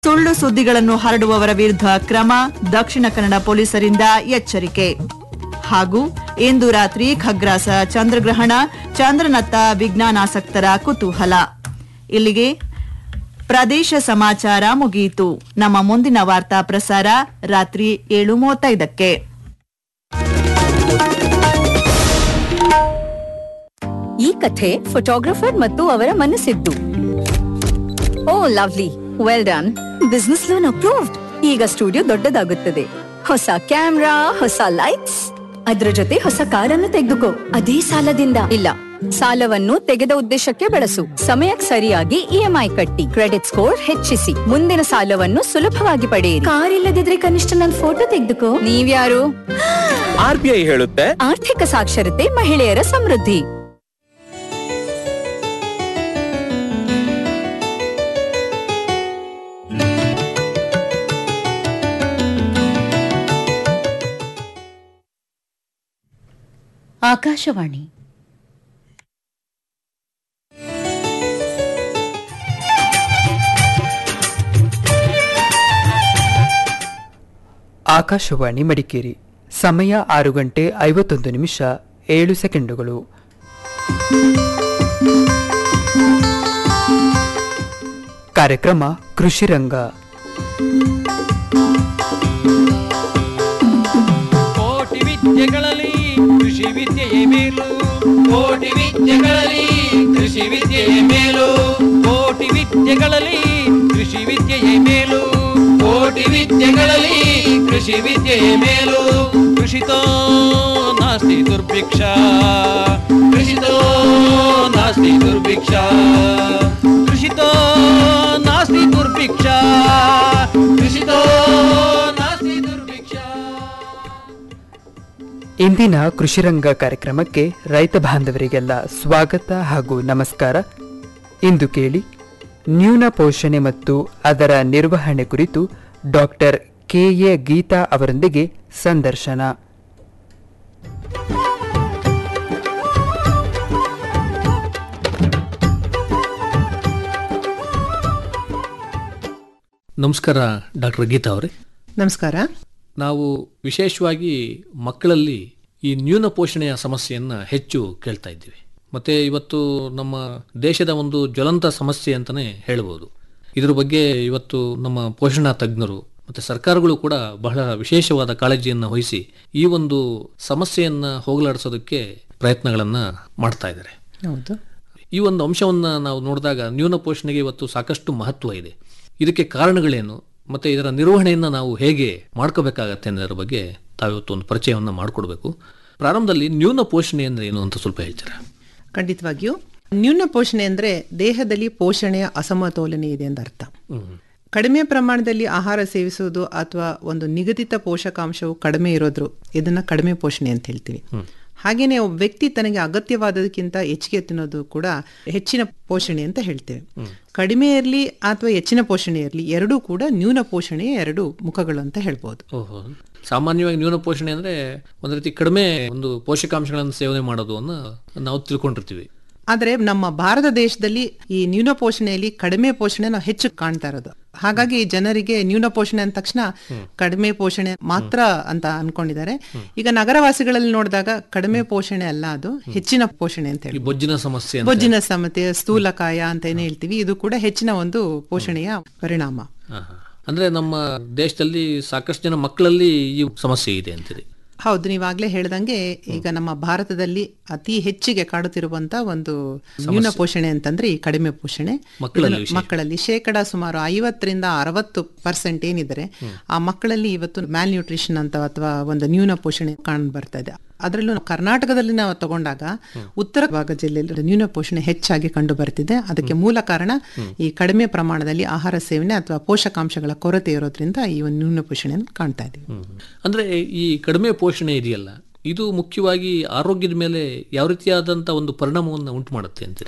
ಸುಳ್ಳು ಸುದ್ದಿಗಳನ್ನು ಹರಡುವವರ ವಿರುದ್ಧ ಕ್ರಮ ದಕ್ಷಿಣ ಕನ್ನಡ ಪೊಲೀಸರಿಂದ ಎಚ್ಚರಿಕೆ ಹಾಗೂ ಇಂದು ರಾತ್ರಿ ಖಗ್ರಾಸ ಚಂದ್ರಗ್ರಹಣ ಚಂದ್ರನತ್ತ ವಿಜ್ಞಾನಾಸಕ್ತರ ಕುತೂಹಲ ಇಲ್ಲಿಗೆ ಪ್ರದೇಶ ಸಮಾಚಾರ ಮುಗಿಯಿತು ನಮ್ಮ ಮುಂದಿನ ವಾರ್ತಾ ಪ್ರಸಾರ ರಾತ್ರಿ ಏಳು ಮೂವತ್ತೈದಕ್ಕೆ ಈ ಕಥೆ ಫೋಟೋಗ್ರಫರ್ ಮತ್ತು ಅವರ ಮನಸ್ಸಿದ್ದು oh lovely well done business loan approved ಈಗ ಸ್ಟುಡಿಯೋ ದೊಡ್ಡದಾಗುತ್ತದೆ ಹೊಸ ಕ್ಯಾಮ್ರಾ ಹೊಸ ಲೈಟ್ಸ್ ಅದ್ರ ಜೊತೆ ಹೊಸ ಕಾರನ್ನು ತೆಗೆದುಕೋ ಅದೇ ಸಾಲದಿಂದ ಇಲ್ಲ ಸಾಲವನ್ನು ತೆಗೆದ ಉದ್ದೇಶಕ್ಕೆ ಬಳಸು ಸಮಯಕ್ಕೆ ಸರಿಯಾಗಿ ಇಎಂಐ ಕಟ್ಟಿ ಕ್ರೆಡಿಟ್ ಸ್ಕೋರ್ ಹೆಚ್ಚಿಸಿ ಮುಂದಿನ ಸಾಲವನ್ನು ಸುಲಭವಾಗಿ ಪಡೆಯಿರಿ ಕಾರ್ ಇಲ್ಲದಿದ್ರೆ ಕನಿಷ್ಠ ನನ್ನ ಫೋಟೋ ತೆಗೆದುಕೋ ನೀವ್ಯಾರು ಆರ್ ಬಿ ಐ ಹೇಳುತ್ತೆ ಆರ್ಥಿಕ ಸಾಕ್ಷರತೆ ಮಹಿಳೆಯರ ಸಮೃದ್ಧಿ ಆಕಾಶವಾಣಿ ಆಕಾಶವಾಣಿ ಮಡಿಕೇರಿ ಸಮಯ ಆರು ಗಂಟೆ ಐವತ್ತೊಂದು ನಿಮಿಷ ಏಳು ಸೆಕೆಂಡುಗಳು ಕಾರ್ಯಕ್ರಮ ಕೃಷಿ ರಂಗ ಕೋಟಿ ವಿದ್ಯೆಗಳಲ್ಲಿ ಕೃಷಿ ವಿದ್ಯೆಯೇ ಮೇಲು ಕೋಟಿ ವಿದ್ಯೆಗಳಲ್ಲಿ ಕೃಷಿ ವಿದ್ಯೆಯೇ ಮೇಲು ಕೋಟಿ ವಿದ್ಯೆಗಳಲ್ಲಿ ಕೃಷಿ ವಿದ್ಯೆಯೇ ಮೇಲು ಕೋಟಿ ವಿದ್ಯೆಗಳಲ್ಲಿ ಕೃಷಿ ವಿದ್ಯೆಯೇ ಮೇಲು ಕೃಷಿತೋ ನಾಸ್ತಿ ದುರ್ಭಿಕ್ಷ ಕೃಷಿತೋ ನಾಸ್ತಿ ದುರ್ಭಿಕ್ಷ ಕೃಷಿತೋ ನಾಸ್ತಿ ದುರ್ಭಿಕ್ಷ ಕೃಷಿತೋ ನಾಸ್ತಿ ದುರ್ಭಿಕ್ಷ ಇಂದಿನ ಕೃಷಿರಂಗ ಕಾರ್ಯಕ್ರಮಕ್ಕೆ ರೈತ ಬಾಂಧವರಿಗೆಲ್ಲ ಸ್ವಾಗತ ಹಾಗೂ ನಮಸ್ಕಾರ ಇಂದು ಕೇಳಿ ನ್ಯೂನ ಪೋಷಣೆ ಮತ್ತು ಅದರ ನಿರ್ವಹಣೆ ಕುರಿತು ಡಾಕ್ಟರ್ ಕೆ ಎ ಗೀತಾ ಅವರೊಂದಿಗೆ ಸಂದರ್ಶನ ನಮಸ್ಕಾರ ಡಾಕ್ಟರ್ ಗೀತಾ ಅವರೇ ನಮಸ್ಕಾರ ನಾವು ವಿಶೇಷವಾಗಿ ಮಕ್ಕಳಲ್ಲಿ ಈ ನ್ಯೂನ ಪೋಷಣೆಯ ಸಮಸ್ಯೆಯನ್ನು ಹೆಚ್ಚು ಕೇಳ್ತಾ ಇದ್ದೀವಿ ಮತ್ತೆ ಇವತ್ತು ನಮ್ಮ ದೇಶದ ಒಂದು ಜ್ವಲಂತ ಸಮಸ್ಯೆ ಅಂತಲೇ ಹೇಳ್ಬೋದು ಇದ್ರ ಬಗ್ಗೆ ಇವತ್ತು ನಮ್ಮ ಪೋಷಣಾ ತಜ್ಞರು ಮತ್ತು ಸರ್ಕಾರಗಳು ಕೂಡ ಬಹಳ ವಿಶೇಷವಾದ ಕಾಳಜಿಯನ್ನು ವಹಿಸಿ ಈ ಒಂದು ಸಮಸ್ಯೆಯನ್ನು ಹೋಗಲಾಡಿಸೋದಕ್ಕೆ ಪ್ರಯತ್ನಗಳನ್ನು ಮಾಡ್ತಾ ಇದ್ದಾರೆ ಹೌದು ಈ ಒಂದು ಅಂಶವನ್ನು ನಾವು ನೋಡಿದಾಗ ನ್ಯೂನ ಪೋಷಣೆಗೆ ಇವತ್ತು ಸಾಕಷ್ಟು ಮಹತ್ವ ಇದೆ ಇದಕ್ಕೆ ಕಾರಣಗಳೇನು ಮತ್ತೆ ಇದರ ನಿರ್ವಹಣೆಯನ್ನು ನಾವು ಹೇಗೆ ಮಾಡ್ಕೋಬೇಕಾಗತ್ತೆ ಅನ್ನೋದ್ರ ಬಗ್ಗೆ ತಾವಿವತ್ತು ಒಂದು ಪರಿಚಯವನ್ನು ಮಾಡಿಕೊಡ್ಬೇಕು ಪ್ರಾರಂಭದಲ್ಲಿ ನ್ಯೂನ ಪೋಷಣೆ ಅಂದ್ರೆ ಏನು ಅಂತ ಸ್ವಲ್ಪ ಹೇಳ್ತೀರಾ ಖಂಡಿತವಾಗಿಯೂ ನ್ಯೂನ ಪೋಷಣೆ ಅಂದ್ರೆ ದೇಹದಲ್ಲಿ ಪೋಷಣೆಯ ಅಸಮತೋಲನೆ ಇದೆ ಅಂತ ಅರ್ಥ ಕಡಿಮೆ ಪ್ರಮಾಣದಲ್ಲಿ ಆಹಾರ ಸೇವಿಸುವುದು ಅಥವಾ ಒಂದು ನಿಗದಿತ ಪೋಷಕಾಂಶವು ಕಡಿಮೆ ಇರೋದ್ರು ಇದನ್ನ ಕಡಿಮೆ ಪೋಷಣೆ ಅಂತ ಹೇಳ್ತೀವಿ ಹಾಗೇನೆ ಒಬ್ಬ ವ್ಯಕ್ತಿ ತನಗೆ ಅಗತ್ಯವಾದದಕ್ಕಿಂತ ಹೆಚ್ಚಿಗೆ ತಿನ್ನೋದು ಕೂಡ ಹೆಚ್ಚಿನ ಪೋಷಣೆ ಅಂತ ಹೇಳ್ತೇವೆ ಕಡಿಮೆ ಇರಲಿ ಅಥವಾ ಹೆಚ್ಚಿನ ಪೋಷಣೆ ಇರಲಿ ಎರಡೂ ಕೂಡ ನ್ಯೂನ ಪೋಷಣೆಯ ಎರಡು ಮುಖಗಳು ಅಂತ ಹೇಳ್ಬೋದು ಓಹೋ ಸಾಮಾನ್ಯವಾಗಿ ನ್ಯೂನ ಪೋಷಣೆ ಅಂದ್ರೆ ಒಂದು ರೀತಿ ಕಡಿಮೆ ಒಂದು ಪೋಷಕಾಂಶಗಳನ್ನು ಸೇವನೆ ಮಾಡೋದು ಅನ್ನ ನಾವು ತಿಳ್ಕೊಂಡಿರ್ತೀವಿ ಆದ್ರೆ ನಮ್ಮ ಭಾರತ ದೇಶದಲ್ಲಿ ಈ ನ್ಯೂನ ಪೋಷಣೆಯಲ್ಲಿ ಕಡಿಮೆ ಪೋಷಣೆ ನಾವು ಹೆಚ್ಚು ಕಾಣ್ತಾ ಇರೋದು ಹಾಗಾಗಿ ಜನರಿಗೆ ನ್ಯೂನ ಪೋಷಣೆ ಅಂದ ತಕ್ಷಣ ಕಡಿಮೆ ಪೋಷಣೆ ಮಾತ್ರ ಅಂತ ಅನ್ಕೊಂಡಿದ್ದಾರೆ ಈಗ ನಗರವಾಸಿಗಳಲ್ಲಿ ನೋಡಿದಾಗ ಕಡಿಮೆ ಪೋಷಣೆ ಅಲ್ಲ ಅದು ಹೆಚ್ಚಿನ ಪೋಷಣೆ ಅಂತ ಈ ಹೇಳಿ ಬೊಜ್ಜಿನ ಸಮಸ್ಯೆ ಅಂತ ಬೊಜ್ಜಿನ ಸಮತೆ ಸ್ಥೂಲಕಾಯ ಅಂತ ಏನ್ ಹೇಳ್ತೀವಿ ಇದು ಕೂಡ ಹೆಚ್ಚಿನ ಒಂದು ಪೋಷಣೆಯ ಪರಿಣಾಮ ಹಾ, ಹಾ. ಅಂದ್ರೆ ನಮ್ಮ ದೇಶದಲ್ಲಿ ಸಾಕಷ್ಟು ಜನ ಮಕ್ಕಳಲ್ಲಿ ಈ ಸಮಸ್ಯೆ ಇದೆ ಅಂತೀರಿ ಹೌದು ನೀವಾಗ್ಲೇ ಹೇಳ್ದಂಗೆ ಈಗ ನಮ್ಮ ಭಾರತದಲ್ಲಿ ಅತಿ ಹೆಚ್ಚಿಗೆ ಕಾಡುತ್ತಿರುವಂತ ಒಂದು ನ್ಯೂನ ಪೋಷಣೆ ಅಂತಂದ್ರೆ ಈ ಕಡಿಮೆ ಪೋಷಣೆ ಮಕ್ಕಳಲ್ಲಿ ಇದನ್ನು ಮಕ್ಕಳಲ್ಲಿ ಶೇಕಡ ಸುಮಾರು ಐವತ್ತರಿಂದ ಅರವತ್ತು ಪರ್ಸೆಂಟ್ ಏನಿದ್ದಾರೆ ಆ ಮಕ್ಕಳಲ್ಲಿ ಇವತ್ತು ಮ್ಯಾಲ್ ನ್ಯೂಟ್ರಿಷನ್ ಅಂತ ಅಥವಾ ಒಂದು ನ್ಯೂನ ಪೋಷಣೆ ಕಾಣ್ ಬರ್ತಾ ಇದೆ ಅದರಲ್ಲೂ ನಾವು ಕರ್ನಾಟಕದಲ್ಲಿ ನಾವು ತಗೊಂಡಾಗ ಉತ್ತರ ಭಾಗ ಜಿಲ್ಲೆಯಲ್ಲಿ ನ್ಯೂನ ಪೋಷಣೆ ಹೆಚ್ಚಾಗಿ ಕಂಡು ಬರ್ತಿದೆ ಅದಕ್ಕೆ ಮೂಲ ಕಾರಣ ಈ ಕಡಿಮೆ ಪ್ರಮಾಣದಲ್ಲಿ ಆಹಾರ ಸೇವನೆ ಅಥವಾ ಪೋಷಕಾಂಶಗಳ ಕೊರತೆ ಇರೋದ್ರಿಂದ ಈ ಒಂದು ನ್ಯೂನ ಪೋಷಣೆಯನ್ನು ಕಾಣ್ತಾ ಇದ್ದೀವಿ ಹ್ಮ್. ಅಂದ್ರೆ ಈ ಕಡಿಮೆ ಪೋಷಣೆ ಇದೆಯಲ್ಲ ಇದು ಮುಖ್ಯವಾಗಿ ಆರೋಗ್ಯದ ಮೇಲೆ ಯಾವ ರೀತಿಯಾದಂತ ಒಂದು ಪರಿಣಾಮವನ್ನು ಉಂಟು ಮಾಡುತ್ತೆ ಅಂತೀರಿ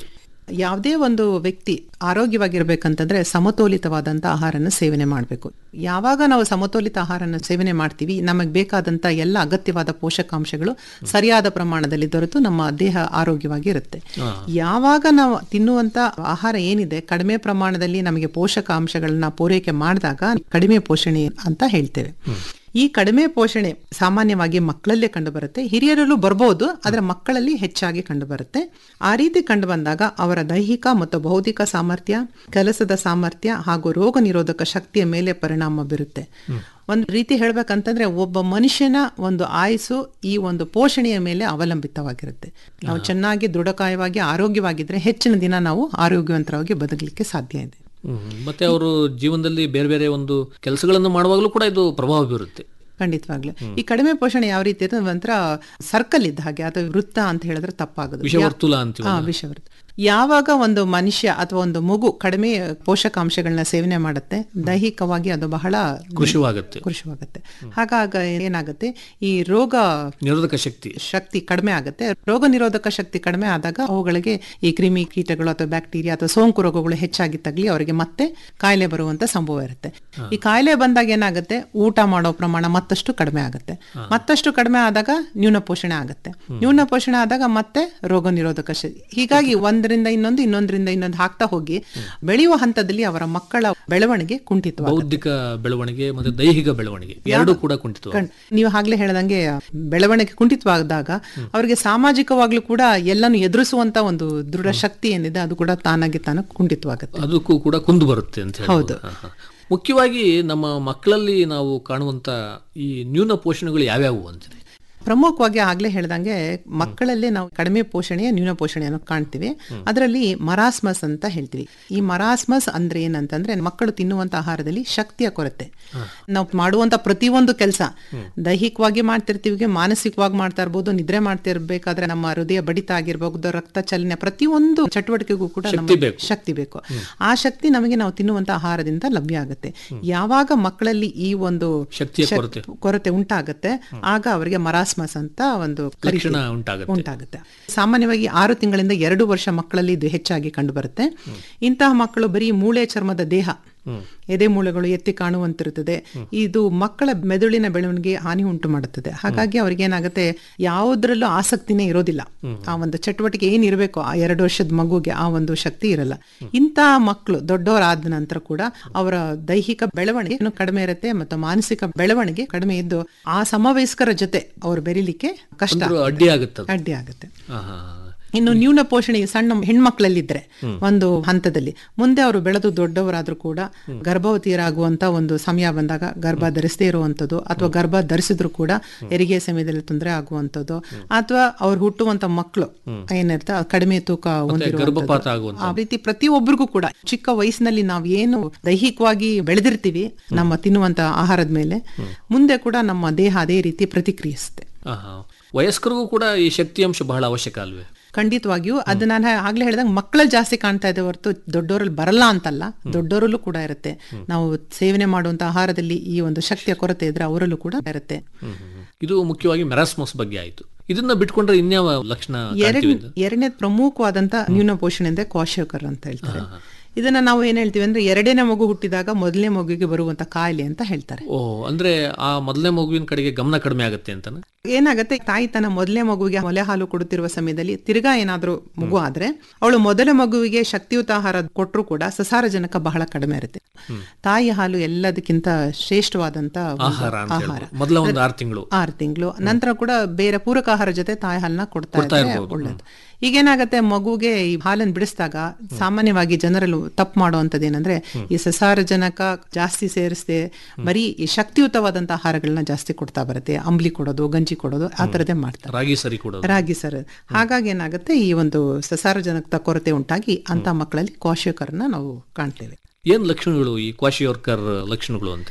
ಯಾವುದೇ ಒಂದು ವ್ಯಕ್ತಿ ಆರೋಗ್ಯವಾಗಿರ್ಬೇಕಂತಂದ್ರೆ ಸಮತೋಲಿತವಾದಂಥ ಆಹಾರನ ಸೇವನೆ ಮಾಡಬೇಕು ಯಾವಾಗ ನಾವು ಸಮತೋಲಿತ ಆಹಾರನ ಸೇವನೆ ಮಾಡ್ತೀವಿ ನಮಗೆ ಬೇಕಾದಂಥ ಎಲ್ಲ ಅಗತ್ಯವಾದ ಪೋಷಕಾಂಶಗಳು ಸರಿಯಾದ ಪ್ರಮಾಣದಲ್ಲಿ ದೊರೆತು ನಮ್ಮ ದೇಹ ಆರೋಗ್ಯವಾಗಿ ಇರುತ್ತೆ ಯಾವಾಗ ನಾವು ತಿನ್ನುವಂತ ಆಹಾರ ಏನಿದೆ ಕಡಿಮೆ ಪ್ರಮಾಣದಲ್ಲಿ ನಮಗೆ ಪೋಷಕಾಂಶಗಳನ್ನ ಪೂರೈಕೆ ಮಾಡಿದಾಗ ಕಡಿಮೆ ಪೋಷಣೆ ಅಂತ ಹೇಳ್ತೇವೆ ಈ ಕಡಿಮೆ ಪೋಷಣೆ ಸಾಮಾನ್ಯವಾಗಿ ಮಕ್ಕಳಲ್ಲೇ ಕಂಡುಬರುತ್ತೆ ಹಿರಿಯರಲ್ಲೂ ಬರ್ಬೋದು ಆದರೆ ಮಕ್ಕಳಲ್ಲಿ ಹೆಚ್ಚಾಗಿ ಕಂಡುಬರುತ್ತೆ ಆ ರೀತಿ ಕಂಡು ಬಂದಾಗ ಅವರ ದೈಹಿಕ ಮತ್ತು ಬೌದ್ಧಿಕ ಸಾಮರ್ಥ್ಯ ಕೆಲಸದ ಸಾಮರ್ಥ್ಯ ಹಾಗೂ ರೋಗ ನಿರೋಧಕ ಶಕ್ತಿಯ ಮೇಲೆ ಪರಿಣಾಮ ಬೀರುತ್ತೆ ಒಂದು ರೀತಿ ಹೇಳ್ಬೇಕಂತಂದ್ರೆ ಒಬ್ಬ ಮನುಷ್ಯನ ಒಂದು ಆಯುಸ್ಸು ಈ ಒಂದು ಪೋಷಣೆಯ ಮೇಲೆ ಅವಲಂಬಿತವಾಗಿರುತ್ತೆ ನಾವು ಚೆನ್ನಾಗಿ ದೃಢಕಾಯವಾಗಿ ಆರೋಗ್ಯವಾಗಿದ್ರೆ ಹೆಚ್ಚಿನ ದಿನ ನಾವು ಆರೋಗ್ಯವಂತರಾಗಿ ಬದುಕಲಿಕ್ಕೆ ಸಾಧ್ಯ ಇದೆ ಹ್ಮ್. ಮತ್ತೆ ಅವರು ಜೀವನದಲ್ಲಿ ಬೇರೆ ಬೇರೆ ಒಂದು ಕೆಲಸಗಳನ್ನು ಮಾಡುವಾಗಲೂ ಕೂಡ ಇದು ಪ್ರಭಾವ ಬೀರುತ್ತೆ ಖಂಡಿತವಾಗ್ಲೂ ಈ ಕಡಿಮೆ ಪೋಷಣೆ ಯಾವ ರೀತಿ ಇರ್ತದೆ ಒಂಥರ ಸರ್ಕಲ್ ಇದ್ದ ಹಾಗೆ ಅಥವಾ ವೃತ್ತ ಅಂತ ಹೇಳಿದ್ರೆ ತಪ್ಪಾಗೋದು ವಿಷವರ್ತುಲ ಅಂತೀವಿ ಹಾ ವಿಷವೃತ್ತ ಯಾವಾಗ ಒಂದು ಮನುಷ್ಯ ಅಥವಾ ಒಂದು ಮಗು ಕಡಿಮೆ ಪೋಷಕಾಂಶಗಳನ್ನ ಸೇವನೆ ಮಾಡುತ್ತೆ ದೈಹಿಕವಾಗಿ ಅದು ಬಹಳ ಕೃಷಿವಾಗುತ್ತೆ ಕೃಷಿವಾಗುತ್ತೆ ಹಾಗಾಗ ಏನಾಗುತ್ತೆ ಈ ರೋಗ ನಿರೋಧಕ ಶಕ್ತಿ ಶಕ್ತಿ ಕಡಿಮೆ ಆಗುತ್ತೆ ರೋಗ ನಿರೋಧಕ ಶಕ್ತಿ ಕಡಿಮೆ ಆದಾಗ ಅವುಗಳಿಗೆ ಈ ಕ್ರಿಮಿ ಕೀಟಗಳು ಅಥವಾ ಬ್ಯಾಕ್ಟೀರಿಯಾ ಅಥವಾ ಸೋಂಕು ರೋಗಗಳು ಹೆಚ್ಚಾಗಿ ತಗಲಿ ಅವರಿಗೆ ಮತ್ತೆ ಕಾಯಿಲೆ ಬರುವಂತ ಸಂಭವ ಇರುತ್ತೆ ಈ ಕಾಯಿಲೆ ಬಂದಾಗ ಏನಾಗುತ್ತೆ ಊಟ ಮಾಡೋ ಪ್ರಮಾಣ ಮತ್ತಷ್ಟು ಕಡಿಮೆ ಆಗುತ್ತೆ ಮತ್ತಷ್ಟು ಕಡಿಮೆ ಆದಾಗ ನ್ಯೂನ ಪೋಷಣೆ ಆಗುತ್ತೆ ನ್ಯೂನ ಪೋಷಣೆ ಆದಾಗ ಮತ್ತೆ ರೋಗ ನಿರೋಧಕ ಶಕ್ತಿ ಹೀಗಾಗಿ ಒಂದರಿಂದ ಇನ್ನೊಂದು ಇನ್ನೊಂದರಿಂದ ಇನ್ನೊಂದು ಹಾಕ್ತಾ ಹೋಗಿ ಬೆಳೆಯುವ ಹಂತದಲ್ಲಿ ಅವರ ಮಕ್ಕಳ ಬೆಳವಣಿಗೆ ಕುಂಠಿತವಾಗುತ್ತೆ ಬೌದ್ಧಿಕ ಬೆಳವಣಿಗೆ ಮತ್ತೆ ದೈಹಿಕ ಬೆಳವಣಿಗೆ ಎರಡೂ ಕೂಡ ಕುಂಠಿತ ಕಣ್- ನೀವು ಆಗ್ಲೇ ಹೇಳ್ದಂಗೆ ಬೆಳವಣಿಗೆ ಕುಂಠಿತವಾದಾಗ ಅವರಿಗೆ ಸಾಮಾಜಿಕವಾಗ್ಲೂ ಕೂಡ ಎಲ್ಲಾನು ಎದುರಿಸುವಂತ ಒಂದು ದೃಢ ಶಕ್ತಿ ಏನಿದೆ ಅದು ಕೂಡ ತಾನಾಗಿ ತಾನು ಕುಂಠಿತವಾಗುತ್ತೆ ಅದಕ್ಕೂ ಕೂಡ ಕುಂದು ಬರುತ್ತೆ ಅಂತ ಹೇಳ್ಬೋದು. ಹಾ, ಹಾ. ಮುಖ್ಯವಾಗಿ ನಮ್ಮ ಮಕ್ಕಳಲ್ಲಿ ನಾವು ಕಾಣುವಂತ ಈ ನ್ಯೂನ ಪೋಷಣೆಗಳು ಯಾವ್ಯಾವು ಅಂತೀರಿ ಪ್ರಮುಖವಾಗಿ ಆಗ್ಲೇ ಹೇಳ್ದಂಗೆ ಮಕ್ಕಳಲ್ಲೇ ನಾವು ಕಡಿಮೆ ಪೋಷಣೆಯ ನ್ಯೂನ ಪೋಷಣೆಯನ್ನು ಕಾಣ್ತೀವಿ ಅದರಲ್ಲಿ ಮರಾಸ್ಮಸ್ ಅಂತ ಹೇಳ್ತೀವಿ ಈ ಮರಾಸ್ಮಸ್ ಅಂದ್ರೆ ಏನಂತಂದ್ರೆ ಮಕ್ಕಳು ತಿನ್ನುವಂತ ಆಹಾರದಲ್ಲಿ ಶಕ್ತಿಯ ಕೊರತೆ ನಾವು ಮಾಡುವಂತ ಪ್ರತಿಯೊಂದು ಕೆಲಸ ದೈಹಿಕವಾಗಿ ಮಾಡ್ತಿರ್ತೀವಿ ಮಾನಸಿಕವಾಗಿ ಮಾಡ್ತಾ ಇರ್ಬೋದು ನಿದ್ರೆ ಮಾಡ್ತಿರ್ಬೇಕಾದ್ರೆ ನಮ್ಮ ಹೃದಯ ಬಡಿತ ಆಗಿರ್ಬೋದು ರಕ್ತ ಚಲನೆ ಪ್ರತಿಯೊಂದು ಚಟುವಟಿಕೆಗೂ ಕೂಡ ಶಕ್ತಿ ನಮಗೆ ಬೇಕು. ಶಕ್ತಿ ಬೇಕು ಆ ಶಕ್ತಿ ನಮಗೆ ನಾವು ತಿನ್ನುವಂತ ಆಹಾರದಿಂದ ಲಭ್ಯ ಆಗುತ್ತೆ ಯಾವಾಗ ಮಕ್ಕಳಲ್ಲಿ ಈ ಒಂದು ಶಕ್ತಿಯ ಶಕ್- ಕೊರತೆ. ಕೊರತೆ ಉಂಟಾಗುತ್ತೆ ಆಗ ಅವರಿಗೆ ಮರಾಸ್ಮಸ್ ಅಂತ ಒಂದು ಲಕ್ಷಣ ಕರಿತೀವಿ. ಉಂಟಾಗುತ್ತೆ ಉಂಟಾಗುತ್ತೆ ಸಾಮಾನ್ಯವಾಗಿ ಆರು ತಿಂಗಳಿಂದ ಎರಡು ವರ್ಷ ಮಕ್ಕಳಲ್ಲಿ ಇದು ಹೆಚ್ಚಾಗಿ ಕಂಡುಬರುತ್ತೆ ಇಂತಹ ಮಕ್ಕಳು ಬರೀ ಮೂಳೆ ಚರ್ಮದ ದೇಹ ಎದೆ ಮೂಳೆಗಳು ಎತ್ತಿ ಕಾಣುವಂತಿರುತ್ತದೆ ಇದು ಮಕ್ಕಳ ಮೆದುಳಿನ ಬೆಳವಣಿಗೆ ಹಾನಿ ಉಂಟು ಮಾಡುತ್ತದೆ ಹಾಗಾಗಿ ಅವ್ರಿಗೆ ಏನಾಗುತ್ತೆ ಯಾವುದ್ರಲ್ಲೂ ಆಸಕ್ತಿನೇ ಇರೋದಿಲ್ಲ ಆ ಒಂದು ಚಟುವಟಿಕೆ ಏನಿರಬೇಕು ಆ ಎರಡು ವರ್ಷದ ಮಗುಗೆ ಆ ಒಂದು ಶಕ್ತಿ ಇರಲ್ಲ ಇಂತಹ ಮಕ್ಕಳು ದೊಡ್ಡವರಾದ ನಂತರ ಕೂಡ ಅವರ ದೈಹಿಕ ಬೆಳವಣಿಗೆ ಇನ್ನೂ ಕಡಿಮೆ ಇರುತ್ತೆ ಮತ್ತು ಮಾನಸಿಕ ಬೆಳವಣಿಗೆ ಕಡಿಮೆ ಇದ್ದು ಆ ಸಮವಯಸ್ಕರ ಜೊತೆ ಅವ್ರು ಬೆರೀಲಿಕ್ಕೆ ಕಷ್ಟ ಅಂದ್ರೂ ಅಡ್ಡಿ ಆಗುತ್ತೆ ಅದು. ಅಡ್ಡಿ ಆಗುತ್ತೆ ಹಾ, ಹಾ, ಹಾ. ಇನ್ನು ನ್ಯೂನ ಪೋಷಣೆ ಈ ಸಣ್ಣ ಹೆಣ್ಮಕ್ಳಲ್ಲಿದ್ರೆ ಒಂದು ಹಂತದಲ್ಲಿ ಮುಂದೆ ಅವರು ಬೆಳೆದು ದೊಡ್ಡವರಾದ್ರೂ ಕೂಡ ಗರ್ಭವತಿಯರಾಗುವಂತ ಒಂದು ಸಮಯ ಬಂದಾಗ ಗರ್ಭ ಧರಿಸದೇ ಇರುವಂತದ್ದು ಅಥವಾ ಗರ್ಭ ಧರಿಸಿದ್ರು ಕೂಡ ಹೆರಿಗೆ ಸಮಯದಲ್ಲಿ ತೊಂದರೆ ಆಗುವಂತದ್ದು ಅಥವಾ ಅವ್ರು ಹುಟ್ಟುವಂತ ಮಕ್ಕಳು ಏನಿರ್ತ ಕಡಿಮೆ ತೂಕ ಹೊಂದಿರುವಂತದ್ದು. ಗರ್ಭಪಾತ ಆಗುವಂಥದ್ದು. ಆ ರೀತಿ ಪ್ರತಿಯೊಬ್ಬರಿಗೂ ಕೂಡ ಚಿಕ್ಕ ವಯಸ್ಸಿನಲ್ಲಿ ನಾವು ಏನು ದೈಹಿಕವಾಗಿ ಬೆಳೆದಿರ್ತೀವಿ ನಮ್ಮ ತಿನ್ನುವಂತ ಆಹಾರದ ಮೇಲೆ ಮುಂದೆ ಕೂಡ ನಮ್ಮ ದೇಹ ಅದೇ ರೀತಿ ಪ್ರತಿಕ್ರಿಯಿಸುತ್ತೆ ಹಾ, ಹಾ. ವಯಸ್ಕರಿಗೂ ಕೂಡ ಈ ಶಕ್ತಿ ಅಂಶ ಬಹಳ ಅವಶ್ಯಕ ಅಲ್ವೇ ಖಂಡಿತವಾಗಿಯೂ ಅದು ನಾನು ಆಗ್ಲೇ ಹೇಳ್ದಂಗೆ ಮಕ್ಕಳಲ್ಲಿ ಜಾಸ್ತಿ ಕಾಣ್ತಾ ಇದೆ ಹೊರತು ದೊಡ್ಡವರಲ್ಲಿ ಬರಲ್ಲ ಅಂತಲ್ಲ ದೊಡ್ಡವರಲ್ಲೂ ಕೂಡ ಇರುತ್ತೆ ನಾವು ಸೇವನೆ ಮಾಡುವಂತ ಆಹಾರದಲ್ಲಿ ಈ ಒಂದು ಶಕ್ತಿಯ ಕೊರತೆ ಇದ್ರೆ ಅವರಲ್ಲೂ ಕೂಡ ಇರುತ್ತೆ ಹ್ಮ್, ಹ್ಮ್, ಹ್ಮ್. ಇದು ಮುಖ್ಯವಾಗಿ ಮೆರಾಸ್ಮಸ್ ಬಗ್ಗೆ ಆಯ್ತು ಇದನ್ನ ಬಿಟ್ಕೊಂಡ್ರೆ ಇನ್ಯಾವ ಲಕ್ಷಣ ಎರಡ್ ಕಾಣ್ತೀವಿ ಅಂತ? ಎರಡನೇ ಪ್ರಮುಖವಾದಂತ ನ್ಯೂನ ಪೋಷಣೆ ಅಂದ್ರೆ ಕ್ವಾಶಕರ್ ಅಂತ ಹೇಳ್ತಾರೆ ಇದನ್ನ ನಾವು ಏನ್ ಹೇಳ್ತೀವಿ ಅಂದ್ರೆ ಎರಡನೇ ಮಗು ಹುಟ್ಟಿದಾಗ ಮೊದಲನೇ ಮಗುವಿಗೆ ಬರುವಂತ ಕಾಯಿಲೆ ಅಂತ ಹೇಳ್ತಾರೆ ಓ ಅಂದ್ರೆ ಆ ಮೊದಲನೇ ಮಗುವಿನ ಕಡೆಗೆ ಗಮನ ಕಡಿಮೆ ಆಗುತ್ತೆ ಅಂತಾನೆ ಏನಾಗುತ್ತೆ ತಾಯಿ ತನ್ನ ಮೊದಲನೇ ಮಗುವಿಗೆ ಮೊಲೆ ಹಾಲು ಕೊಡುತ್ತಿರುವ ಸಮಯದಲ್ಲಿ ತಿರ್ಗಾ ಏನಾದ್ರೂ ಮಗು ಆದ್ರೆ ಅವಳು ಮೊದಲ ಮಗುವಿಗೆ ಶಕ್ತಿಯುತ ಆಹಾರ ಕೊಟ್ಟರು ಕೂಡ ಸಸಾರಜನಕ ಬಹಳ ಕಡಿಮೆ ಇರುತ್ತೆ ತಾಯಿ ಹಾಲು ಎಲ್ಲದಕ್ಕಿಂತ ಶ್ರೇಷ್ಠವಾದಂತ ಒಂದು ಆಹಾರ ಅಂತ ಆಹಾರ ಹೇಳ್ಬೋದು. ಮೊದಲ ಒಂದು ಆರು ತಿಂಗಳು ಆರು ತಿಂಗಳು ನಂತರ ಕೂಡ ಬೇರೆ ಪೂರಕ ಆಹಾರ ಜೊತೆ ತಾಯಿ ಹಾಲನ್ನ ಕೊಡ್ತಾ ಕೊಡ್ತಾ ಇದ್ರೆ ಇರ್ಬೋದು. ಒಳ್ಳೇದು ಈಗೇನಾಗತ್ತೆ ಮಗುಗೆ ಈ ಹಾಲನ್ನು ಬಿಡಿಸಿದಾಗ ಸಾಮಾನ್ಯವಾಗಿ ಜನರಲ್ಲೂ ತಪ್ಪು ಮಾಡುವಂಥದ್ದು ಏನಂದ್ರೆ ಈ ಸಸಾರಜನಕ ಜಾಸ್ತಿ ಸೇರಿಸದೆ ಬರೀ ಈ ಶಕ್ತಿಯುತವಾದಂತ ಆಹಾರಗಳನ್ನ ಜಾಸ್ತಿ ಕೊಡ್ತಾ ಬರುತ್ತೆ ಅಂಬ್ಲಿ ಕೊಡೋದು ಗಂಜಿ ಕೊಡೋದು ಆ ತರದೇ ಮಾಡ್ತಾರೆ ರಾಗಿ ಸರಿ ಕೊಡೋದು ರಾಗಿ ಸರ್ ಹಾಗಾಗಿ ಏನಾಗುತ್ತೆ ಈ ಒಂದು ಸಸಾರಜನಕದ ಕೊರತೆ ಉಂಟಾಗಿ ಅಂತ ಮಕ್ಕಳಲ್ಲಿ ಕ್ವಾಶಕರನ್ನ ನಾವು ಕಾಣ್ತೇವೆ ಏನ್ ಲಕ್ಷಣಗಳು ಈ ಕ್ವಾಶಿಯೋರ್ಕರ್ ಲಕ್ಷಣಗಳು ಅಂತೀರಿ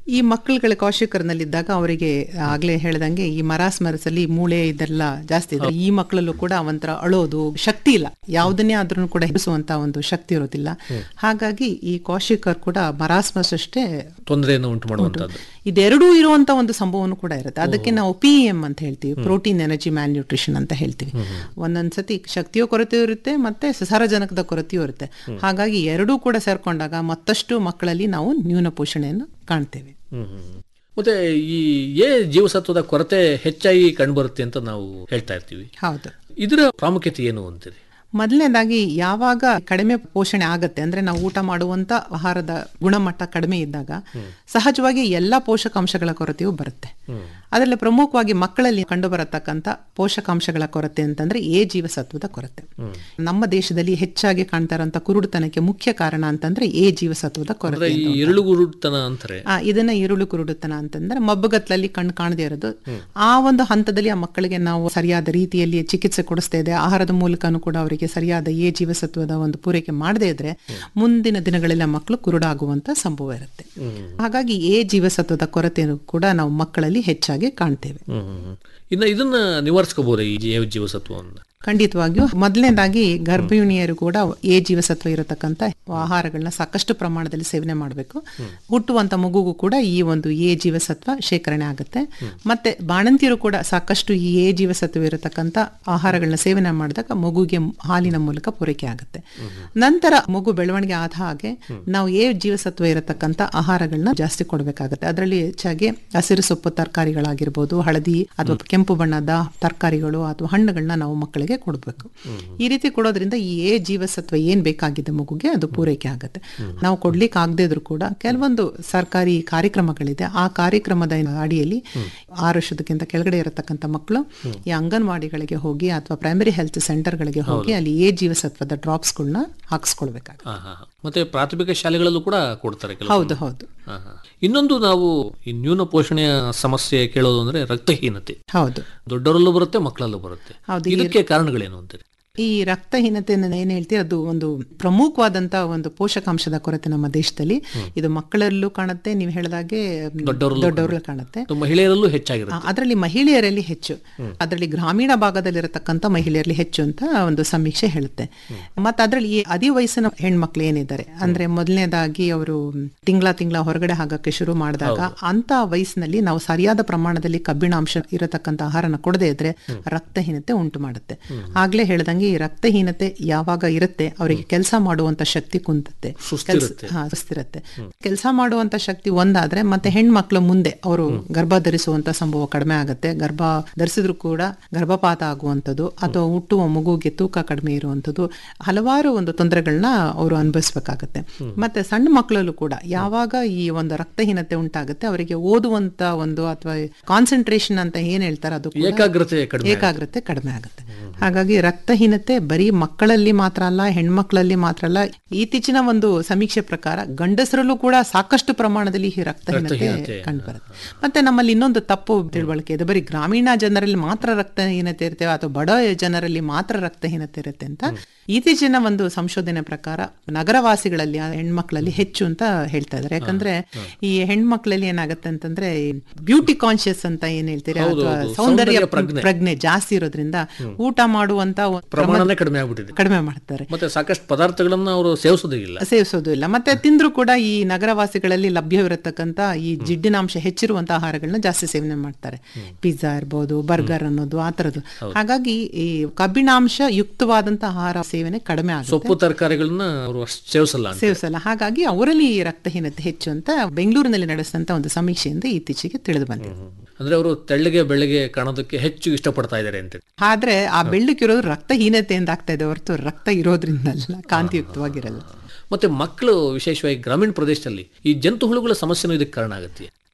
ಈ ಮಕ್ಕಳುಗಳ ಕೌಶಿಕರ್ನಲ್ಲಿದ್ದಾಗ ಅವರಿಗೆ ಆಗ್ಲೇ ಹೇಳ್ದಂಗೆ ಈ ಮರಾಸ್ಮರಸ್ ಅಲ್ಲಿ ಮೂಳೆ ಇದೆಲ್ಲ ಜಾಸ್ತಿ ಇದೆ ಈ ಮಕ್ಕಳಲ್ಲೂ ಕೂಡ ಒಂಥರ ಅಳೋದು ಶಕ್ತಿ ಇಲ್ಲ ಯಾವುದನ್ನೇ ಆದ್ರೂ ಕೂಡ ಹಿಡಿಸುವಂತ ಒಂದು ಶಕ್ತಿ ಇರೋದಿಲ್ಲ ಹಾಗಾಗಿ ಈ ಕೌಶಿಕರ್ ಕೂಡ ಮರಾಸ್ಮಸ್ ಅಷ್ಟೇ ತೊಂದರೆಯನ್ನು ಉಂಟು ಮಾಡುವಂತದ್ದು ಇದೆರಡೂ ಇರುವಂತ ಒಂದು ಸಂಭವನೂ ಕೂಡ ಇರುತ್ತೆ ಅದಕ್ಕೆ ನಾವು ಪಿ ಎಂ ಅಂತ ಹೇಳ್ತೀವಿ ಪ್ರೋಟೀನ್ ಎನರ್ಜಿ ಮ್ಯಾಲ್ ನ್ಯೂಟ್ರಿಷನ್ ಅಂತ ಹೇಳ್ತೀವಿ ಒಂದೊಂದ್ಸತಿ ಶಕ್ತಿಯೋ ಕೊರತೆಯೂ ಇರುತ್ತೆ ಮತ್ತೆ ಸಾರಜನಕದ ಕೊರತೆಯೂ ಇರುತ್ತೆ ಹಾಗಾಗಿ ಎರಡೂ ಕೂಡ ಸೇರ್ಕೊಂಡಾಗ ಮತ್ತಷ್ಟು ಮಕ್ಕಳಲ್ಲಿ ನಾವು ನ್ಯೂನ ಪೋಷಣೆಯನ್ನು ಕಾಣ್ತೇವೆ ಹ್ಮ್ ಹ್ಮ್. ಮತ್ತೆ ಈ ಎ ಜೀವಸತ್ವದ ಕೊರತೆ ಹೆಚ್ಚಾಗಿ ಕಂಡುಬರುತ್ತೆ ಅಂತ ನಾವು ಹೇಳ್ತಾ ಇರ್ತೀವಿ ಹೌದು ಇದರ ಪ್ರಾಮುಖ್ಯತೆ ಏನು ಅಂತೀರಿ ಮೊದಲನೇದಾಗಿ ಯಾವಾಗ ಕಡಿಮೆ ಪೋಷಣೆ ಆಗತ್ತೆ ಅಂದ್ರೆ ನಾವು ಊಟ ಮಾಡುವಂತ ಆಹಾರದ ಗುಣಮಟ್ಟ ಕಡಿಮೆ ಇದ್ದಾಗ ಸಹಜವಾಗಿ ಎಲ್ಲಾ ಪೋಷಕಾಂಶಗಳ ಕೊರತೆಯೂ ಬರುತ್ತೆ ಅದರಲ್ಲಿ ಪ್ರಮುಖವಾಗಿ ಮಕ್ಕಳಲ್ಲಿ ಕಂಡು ಬರತಕ್ಕಂತ ಪೋಷಕಾಂಶಗಳ ಕೊರತೆ ಅಂತಂದ್ರೆ ಎ ಜೀವಸತ್ವದ ಕೊರತೆ ನಮ್ಮ ದೇಶದಲ್ಲಿ ಹೆಚ್ಚಾಗಿ ಕಾಣ್ತಾ ಇರೋಂಥ ಕುರುಡುತನಕ್ಕೆ ಮುಖ್ಯ ಕಾರಣ ಅಂತಂದ್ರೆ ಎ ಜೀವಸತ್ವದ ಅಂದ್ರೆ ಕೊರತೆ ಈ ಎರಳುಗುರುತನ ಅಂತಾರೆ ಆ, ಇದನ್ನ ಈರುಳ್ಳಿ ಕುರುಡುತನ ಅಂತಂದ್ರೆ ಮಬ್ಬಗತ್ಲಲ್ಲಿ ಕಣ್ಣು ಕಾಣದೇ ಇರೋದು ಆ ಒಂದು ಹಂತದಲ್ಲಿ ಆ ಮಕ್ಕಳಿಗೆ ನಾವು ಸರಿಯಾದ ರೀತಿಯಲ್ಲಿ ಚಿಕಿತ್ಸೆ ಕೊಡಿಸ್ತಾ ಇದೆ ಆಹಾರದ ಮೂಲಕನೂ ಕೂಡ ಅವರಿಗೆ ಸರಿಯಾದ ಎ ಜೀವಸತ್ವದ ಒಂದು ಪೂರೈಕೆ ಮಾಡದೇ ಇದ್ರೆ ಮುಂದಿನ ದಿನಗಳಲ್ಲಿ ಆ ಮಕ್ಕಳು ಕುರುಡಾಗುವಂತ ಸಂಭವ ಇರುತ್ತೆ ಹಾಗಾಗಿ ಎ ಜೀವಸತ್ವದ ಕೊರತೆಯನ್ನು ಕೂಡ ನಾವು ಮಕ್ಕಳಲ್ಲಿ ಹೆಚ್ಚಾಗಿ ಕಾಣ್ತೇವೆ ಹ್ಮ್ ಹ್ಮ್ ಹ್ಮ್. ಇನ್ನ ಇದನ್ನ ನಿವಾರಿಸ್ಕೋಬಹುದಾ ಈ ಜೀವ ಜೀವಸತ್ವವನ್ನು ಖಂಡಿತವಾಗಿಯೂ ಮೊದಲನೇದಾಗಿ ಗರ್ಭಿಣಿಯರು ಕೂಡ ಎ ಜೀವಸತ್ವ ಇರತಕ್ಕಂತ ಆಹಾರಗಳನ್ನ ಸಾಕಷ್ಟು ಪ್ರಮಾಣದಲ್ಲಿ ಸೇವನೆ ಮಾಡಬೇಕು ಹುಟ್ಟುವಂತ ಮಗುಗೂ ಕೂಡ ಈ ಒಂದು ಎ ಜೀವಸತ್ವ ಶೇಖರಣೆ ಆಗುತ್ತೆ ಮತ್ತೆ ಬಾಣಂತಿಯರು ಕೂಡ ಸಾಕಷ್ಟು ಈ ಎ ಜೀವಸತ್ವ ಇರತಕ್ಕಂತ ಆಹಾರಗಳನ್ನ ಸೇವನೆ ಮಾಡಿದಾಗ ಮಗುಗೆ ಹಾಲಿನ ಮೂಲಕ ಪೂರೈಕೆ ಆಗುತ್ತೆ ನಂತರ ಮಗು ಬೆಳವಣಿಗೆ ಆದ ಹಾಗೆ ನಾವು ಎ ಜೀವಸತ್ವ ಇರತಕ್ಕಂತ ಆಹಾರಗಳನ್ನ ಜಾಸ್ತಿ ಕೊಡಬೇಕಾಗುತ್ತೆ ಅದರಲ್ಲಿ ಹೆಚ್ಚಾಗಿ ಹಸಿರು ಸೊಪ್ಪು ತರಕಾರಿಗಳಾಗಿರ್ಬೋದು ಹಳದಿ ಅಥವಾ ಕೆಂಪು ಬಣ್ಣದ ತರಕಾರಿಗಳು ಅಥವಾ ಹಣ್ಣುಗಳನ್ನ ನಾವು ಮಕ್ಕಳಿಗೆ ಕೊಡಬೇಕು ಈ ರೀತಿ ಕೊಡೋದ್ರಿಂದ ಈ ಎ ಜೀವಸತ್ವ ಏನ್ ಬೇಕಾಗಿದೆ ಮಗುಗೆ ಅದು ಪೂರೈಕೆ ಆಗುತ್ತೆ ನಾವು ಕೊಡ್ಲಿಕ್ಕೆ ಆಗದೇ ಇದ್ರೂ ಕೂಡ ಕೆಲವೊಂದು ಸರ್ಕಾರಿ ಕಾರ್ಯಕ್ರಮಗಳಿದೆ ಆ ಕಾರ್ಯಕ್ರಮದ ಅಡಿಯಲ್ಲಿ ಆರು ವರ್ಷದಕ್ಕಿಂತ ಕೆಳಗಡೆ ಇರತಕ್ಕಂಥ ಮಕ್ಕಳು ಈ ಅಂಗನವಾಡಿಗಳಿಗೆ ಹೋಗಿ ಅಥವಾ ಪ್ರೈಮರಿ ಹೆಲ್ತ್ ಸೆಂಟರ್ಗಳಿಗೆ ಹೋಗಿ ಅಲ್ಲಿ ಎ ಜೀವಸತ್ವದ ಡ್ರಾಪ್ಸ್ಗಳನ್ನ ಹಾಕಿಸ್ಕೊಳ್ಬೇಕಾಗುತ್ತೆ ಹಾ, ಹಾ, ಹಾ. ಮತ್ತೆ ಪ್ರಾಥಮಿಕ ಶಾಲೆಗಳಲ್ಲೂ ಕೂಡ ಕೊಡ್ತಾರೆ ಕೆಲವು ಹೌದು ಹೌದು ಹಾ, ಹಾ. ಇನ್ನೊಂದು ನಾವು ಈ ನ್ಯೂನ ಪೋಷಣೆಯ ಸಮಸ್ಯೆ ಕೇಳೋದು ಅಂದ್ರೆ ರಕ್ತಹೀನತೆ ಹೌದು ದೊಡ್ಡವರಲ್ಲೂ ಬರುತ್ತೆ ಮಕ್ಕಳಲ್ಲೂ ಬರುತ್ತೆ ಹೌದು, ಈ- ಇದಕ್ಕೆ ಕಾರಣಗಳೇನು ಅಂತೀರಿ ಈ ರಕ್ತಹೀನತೆ ಏನ್ ಹೇಳ್ತೀವಿ ಅದು ಒಂದು ಪ್ರಮುಖವಾದಂತ ಒಂದು ಪೋಷಕಾಂಶದ ಕೊರತೆ ನಮ್ಮ ದೇಶದಲ್ಲಿ ಇದು ಮಕ್ಕಳಲ್ಲೂ ಕಾಣುತ್ತೆ ನೀವು ಹೇಳಿದಾಗೆ ದೊಡ್ಡವರಲ್ಲೂ ದೊಡ್ಡವರಲ್ಲೂ ಕಾಣುತ್ತೆ ಮತ್ತು ಮಹಿಳೆಯರಲ್ಲೂ ಹೆಚ್ಚಾಗಿರುತ್ತೆ ಅದರಲ್ಲಿ ಮಹಿಳೆಯರಲ್ಲಿ ಹೆಚ್ಚು ಅದರಲ್ಲಿ ಗ್ರಾಮೀಣ ಭಾಗದಲ್ಲಿರತಕ್ಕಂಥ ಮಹಿಳೆಯರಲ್ಲಿ ಹೆಚ್ಚು ಅಂತ ಒಂದು ಸಮೀಕ್ಷೆ ಹೇಳುತ್ತೆ ಮತ್ತೆ ಅದರಲ್ಲಿ ಈ ಅದಿ ವಯಸ್ಸಿನ ಹೆಣ್ಮಕ್ಳು ಏನಿದ್ದಾರೆ ಅಂದ್ರೆ ಮೊದಲನೇದಾಗಿ ಅವರು ತಿಂಗಳ ತಿಂಗಳ ಹೊರಗಡೆ ಹಾಕಕ್ಕೆ ಶುರು ಮಾಡಿದಾಗ ಅಂತ ವಯಸ್ಸಿನಲ್ಲಿ ನಾವು ಸರಿಯಾದ ಪ್ರಮಾಣದಲ್ಲಿ ಕಬ್ಬಿಣಾಂಶ ಇರತಕ್ಕಂಥ ಆಹಾರನ ಕೊಡದೇ ಇದ್ರೆ ರಕ್ತಹೀನತೆ ಉಂಟು ಮಾಡುತ್ತೆ ಆಗ್ಲೇ ಹೇಳ್ದಂಗೆ ಈ ರಕ್ತಹೀನತೆ ಯಾವಾಗ ಇರುತ್ತೆ ಅವರಿಗೆ ಕೆಲಸ ಮಾಡುವಂತ ಶಕ್ತಿ ಕುಂತತ್ತೆ ಸುಸ್ತಿರುತ್ತೆ. ಹಾ ಸುಸ್ತಿರುತ್ತೆ ಕೆಲಸ ಮಾಡುವಂತ ಶಕ್ತಿ ಒಂದಾದ್ರೆ ಮತ್ತೆ ಹೆಣ್ಮಕ್ಳು ಮುಂದೆ ಅವರು ಗರ್ಭ ಧರಿಸುವಂತ ಸಂಭವ ಕಡಿಮೆ ಆಗುತ್ತೆ ಗರ್ಭ ಧರಿಸಿದ್ರು ಕೂಡ ಗರ್ಭಪಾತ ಆಗುವಂಥದ್ದು ಅಥವಾ ಹುಟ್ಟುವ ಮಗುಗೆ ತೂಕ ಕಡಿಮೆ ಇರುವಂಥದ್ದು ಹಲವಾರು ಒಂದು ತೊಂದರೆಗಳನ್ನ ಅವರು ಅನುಭವಿಸ್ಬೇಕಾಗತ್ತೆ ಮತ್ತೆ ಸಣ್ಣ ಮಕ್ಕಳಲ್ಲೂ ಕೂಡ ಯಾವಾಗ ಈ ಒಂದು ರಕ್ತಹೀನತೆ ಉಂಟಾಗುತ್ತೆ ಅವರಿಗೆ ಓದುವಂತ ಒಂದು ಅಥವಾ ಕಾನ್ಸಂಟ್ರೇಷನ್ ಅಂತ ಏನ್ ಹೇಳ್ತಾರೆ ಅದು ಕೂಡ ಏಕಾಗ್ರತೆ ಕಡಿಮೆ ಏಕಾಗ್ರತೆ ಕಡಿಮೆ ಆಗುತ್ತೆ ಹಾಗಾಗಿ ರಕ್ತಹೀನತೆ ಬರೀ ಮಕ್ಕಳಲ್ಲಿ ಮಾತ್ರ ಅಲ್ಲ ಹೆಣ್ಮಕ್ಳಲ್ಲಿ ಮಾತ್ರ ಅಲ್ಲ ಇತ್ತೀಚಿನ ಒಂದು ಸಮೀಕ್ಷೆ ಪ್ರಕಾರ ಗಂಡಸರಲ್ಲೂ ಕೂಡ ಸಾಕಷ್ಟು ಪ್ರಮಾಣದಲ್ಲಿ ಈ ರಕ್ತಹೀನತೆ ರಕ್ತಹೀನತೆ. ಕಂಡುಬರುತ್ತೆ ಮತ್ತೆ ನಮ್ಮಲ್ಲಿ ಇನ್ನೊಂದು ತಪ್ಪು ತಿಳುವಳಿಕೆ ಇದೆ ಬರೀ ಗ್ರಾಮೀಣ ಜನರಲ್ಲಿ ಮಾತ್ರ ರಕ್ತಹೀನತೆ ಇರ್ತೇವೆ ಅಥವಾ ಬಡ ಜನರಲ್ಲಿ ಮಾತ್ರ ರಕ್ತಹೀನತೆ ಇರುತ್ತೆ ಅಂತ ಇತ್ತೀಚಿನ ಒಂದು ಸಂಶೋಧನೆ ಪ್ರಕಾರ ನಗರವಾಸಿಗಳಲ್ಲಿ ಆ ಹೆಣ್ಮಕ್ಳಲ್ಲಿ ಹೆಚ್ಚು ಅಂತ ಹೇಳ್ತಾ ಇದ್ದಾರೆ ಯಾಕಂದ್ರೆ ಈ ಹೆಣ್ಮಕ್ಳಲ್ಲಿ ಏನಾಗುತ್ತೆ ಅಂತಂದ್ರೆ ಬ್ಯೂಟಿ ಕಾನ್ಶಿಯಸ್ ಅಂತ ಏನ್ ಹೇಳ್ತೀರಿ ಹೌದು, ಅಥವಾ ಹೌದು. ಸೌಂದರ್ಯ ಸೌಂದರ್ಯ ಪ್ರಜ್ಞೆ. ಪ್ರಜ್ಞೆ ಜಾಸ್ತಿ ಇರೋದ್ರಿಂದ ಊಟ ಮಾಡುವಂತ ಒಂದು ಪ್ರಮಾಣನೇ ಕಡಿಮೆ ಆಗ್ಬಿಟ್ಟಿದೆ ಕಡಿಮೆ ಮಾಡ್ತಾರೆ ಮತ್ತೆ ಸಾಕಷ್ಟು ಪದಾರ್ಥಗಳನ್ನ ಅವರು ಸೇವಿಸೋದೇ ಇಲ್ಲ ಸೇವಿಸೋದು ಇಲ್ಲ ಮತ್ತೆ ತಿಂದ್ರು ಕೂಡ ಈ ನಗರವಾಸಿಗಳಲ್ಲಿ ಲಭ್ಯವಿರತಕ್ಕಂತ ಈ ಜಿಡ್ಡಿನಾಂಶ ಹೆಚ್ಚಿರುವಂತ ಆಹಾರಗಳನ್ನ ಜಾಸ್ತಿ ಸೇವನೆ ಮಾಡ್ತಾರೆ ಪಿಜ್ಜಾ ಇರ್ಬೋದು ಬರ್ಗರ್ ಅನ್ನೋದು ಆ ತರದ್ದು ಹಾಗಾಗಿ ಈ ಕಬ್ಬಿಣಾಂಶ ಯುಕ್ತವಾದಂತ ಆಹಾರ ಸೇವನೆ ಕಡಿಮೆ ಆಗುತ್ತೆ ಸೊಪ್ಪು ತರಕಾರಿಗಳನ್ನ ಅವರು ಅಷ್ಟು ಸೇವಿಸಲ್ಲ ಅಂತ ಸೇವಿಸಲ್ಲ ಹಾಗಾಗಿ ಅವರಲ್ಲಿ ಈ ರಕ್ತಹೀನತೆ ಹೆಚ್ಚು ಅಂತ ಬೆಂಗಳೂರಿನಲ್ಲಿ ನಡೆಸಿದಂತ ಒಂದು ಸಮೀಕ್ಷೆಯಿಂದ ಇತ್ತೀಚೆಗೆ ತಿಳಿದು ಬಂದಿದೆ ಅಂದ್ರೆ ಅವರು ತೆಳ್ಳಗೆ ಬೆಳ್ಳಗೆ ಕಾಣೋದಕ್ಕೆ ಹೆಚ್ಚು ಇಷ್ಟಪಡ್ತಾ ಇದ್ದಾರೆ ಅಂತ ಆದ್ರೆ ಆ ಬೆಳ್ಳಕ್ಕಿರೋದು ರಕ್ತಹೀನತೆಯಿಂದ ಆಗ್ತಾ ಇದೆ ಹೊರತು ರಕ್ತ ಇರೋದ್ರಿಂದಲ್ಲ ಕಾಂತಿಯುಕ್ತವಾಗಿರಲ್ಲ ಮತ್ತೆ ಮಕ್ಕಳು ವಿಶೇಷವಾಗಿ ಗ್ರಾಮೀಣ ಪ್ರದೇಶದಲ್ಲಿ ಈ ಜಂತು ಹುಳುಗಳ ಸಮಸ್ಯೆನೂ ಇದಕ್ಕೆ ಕಾರಣ ಆಗುತ್ತೆ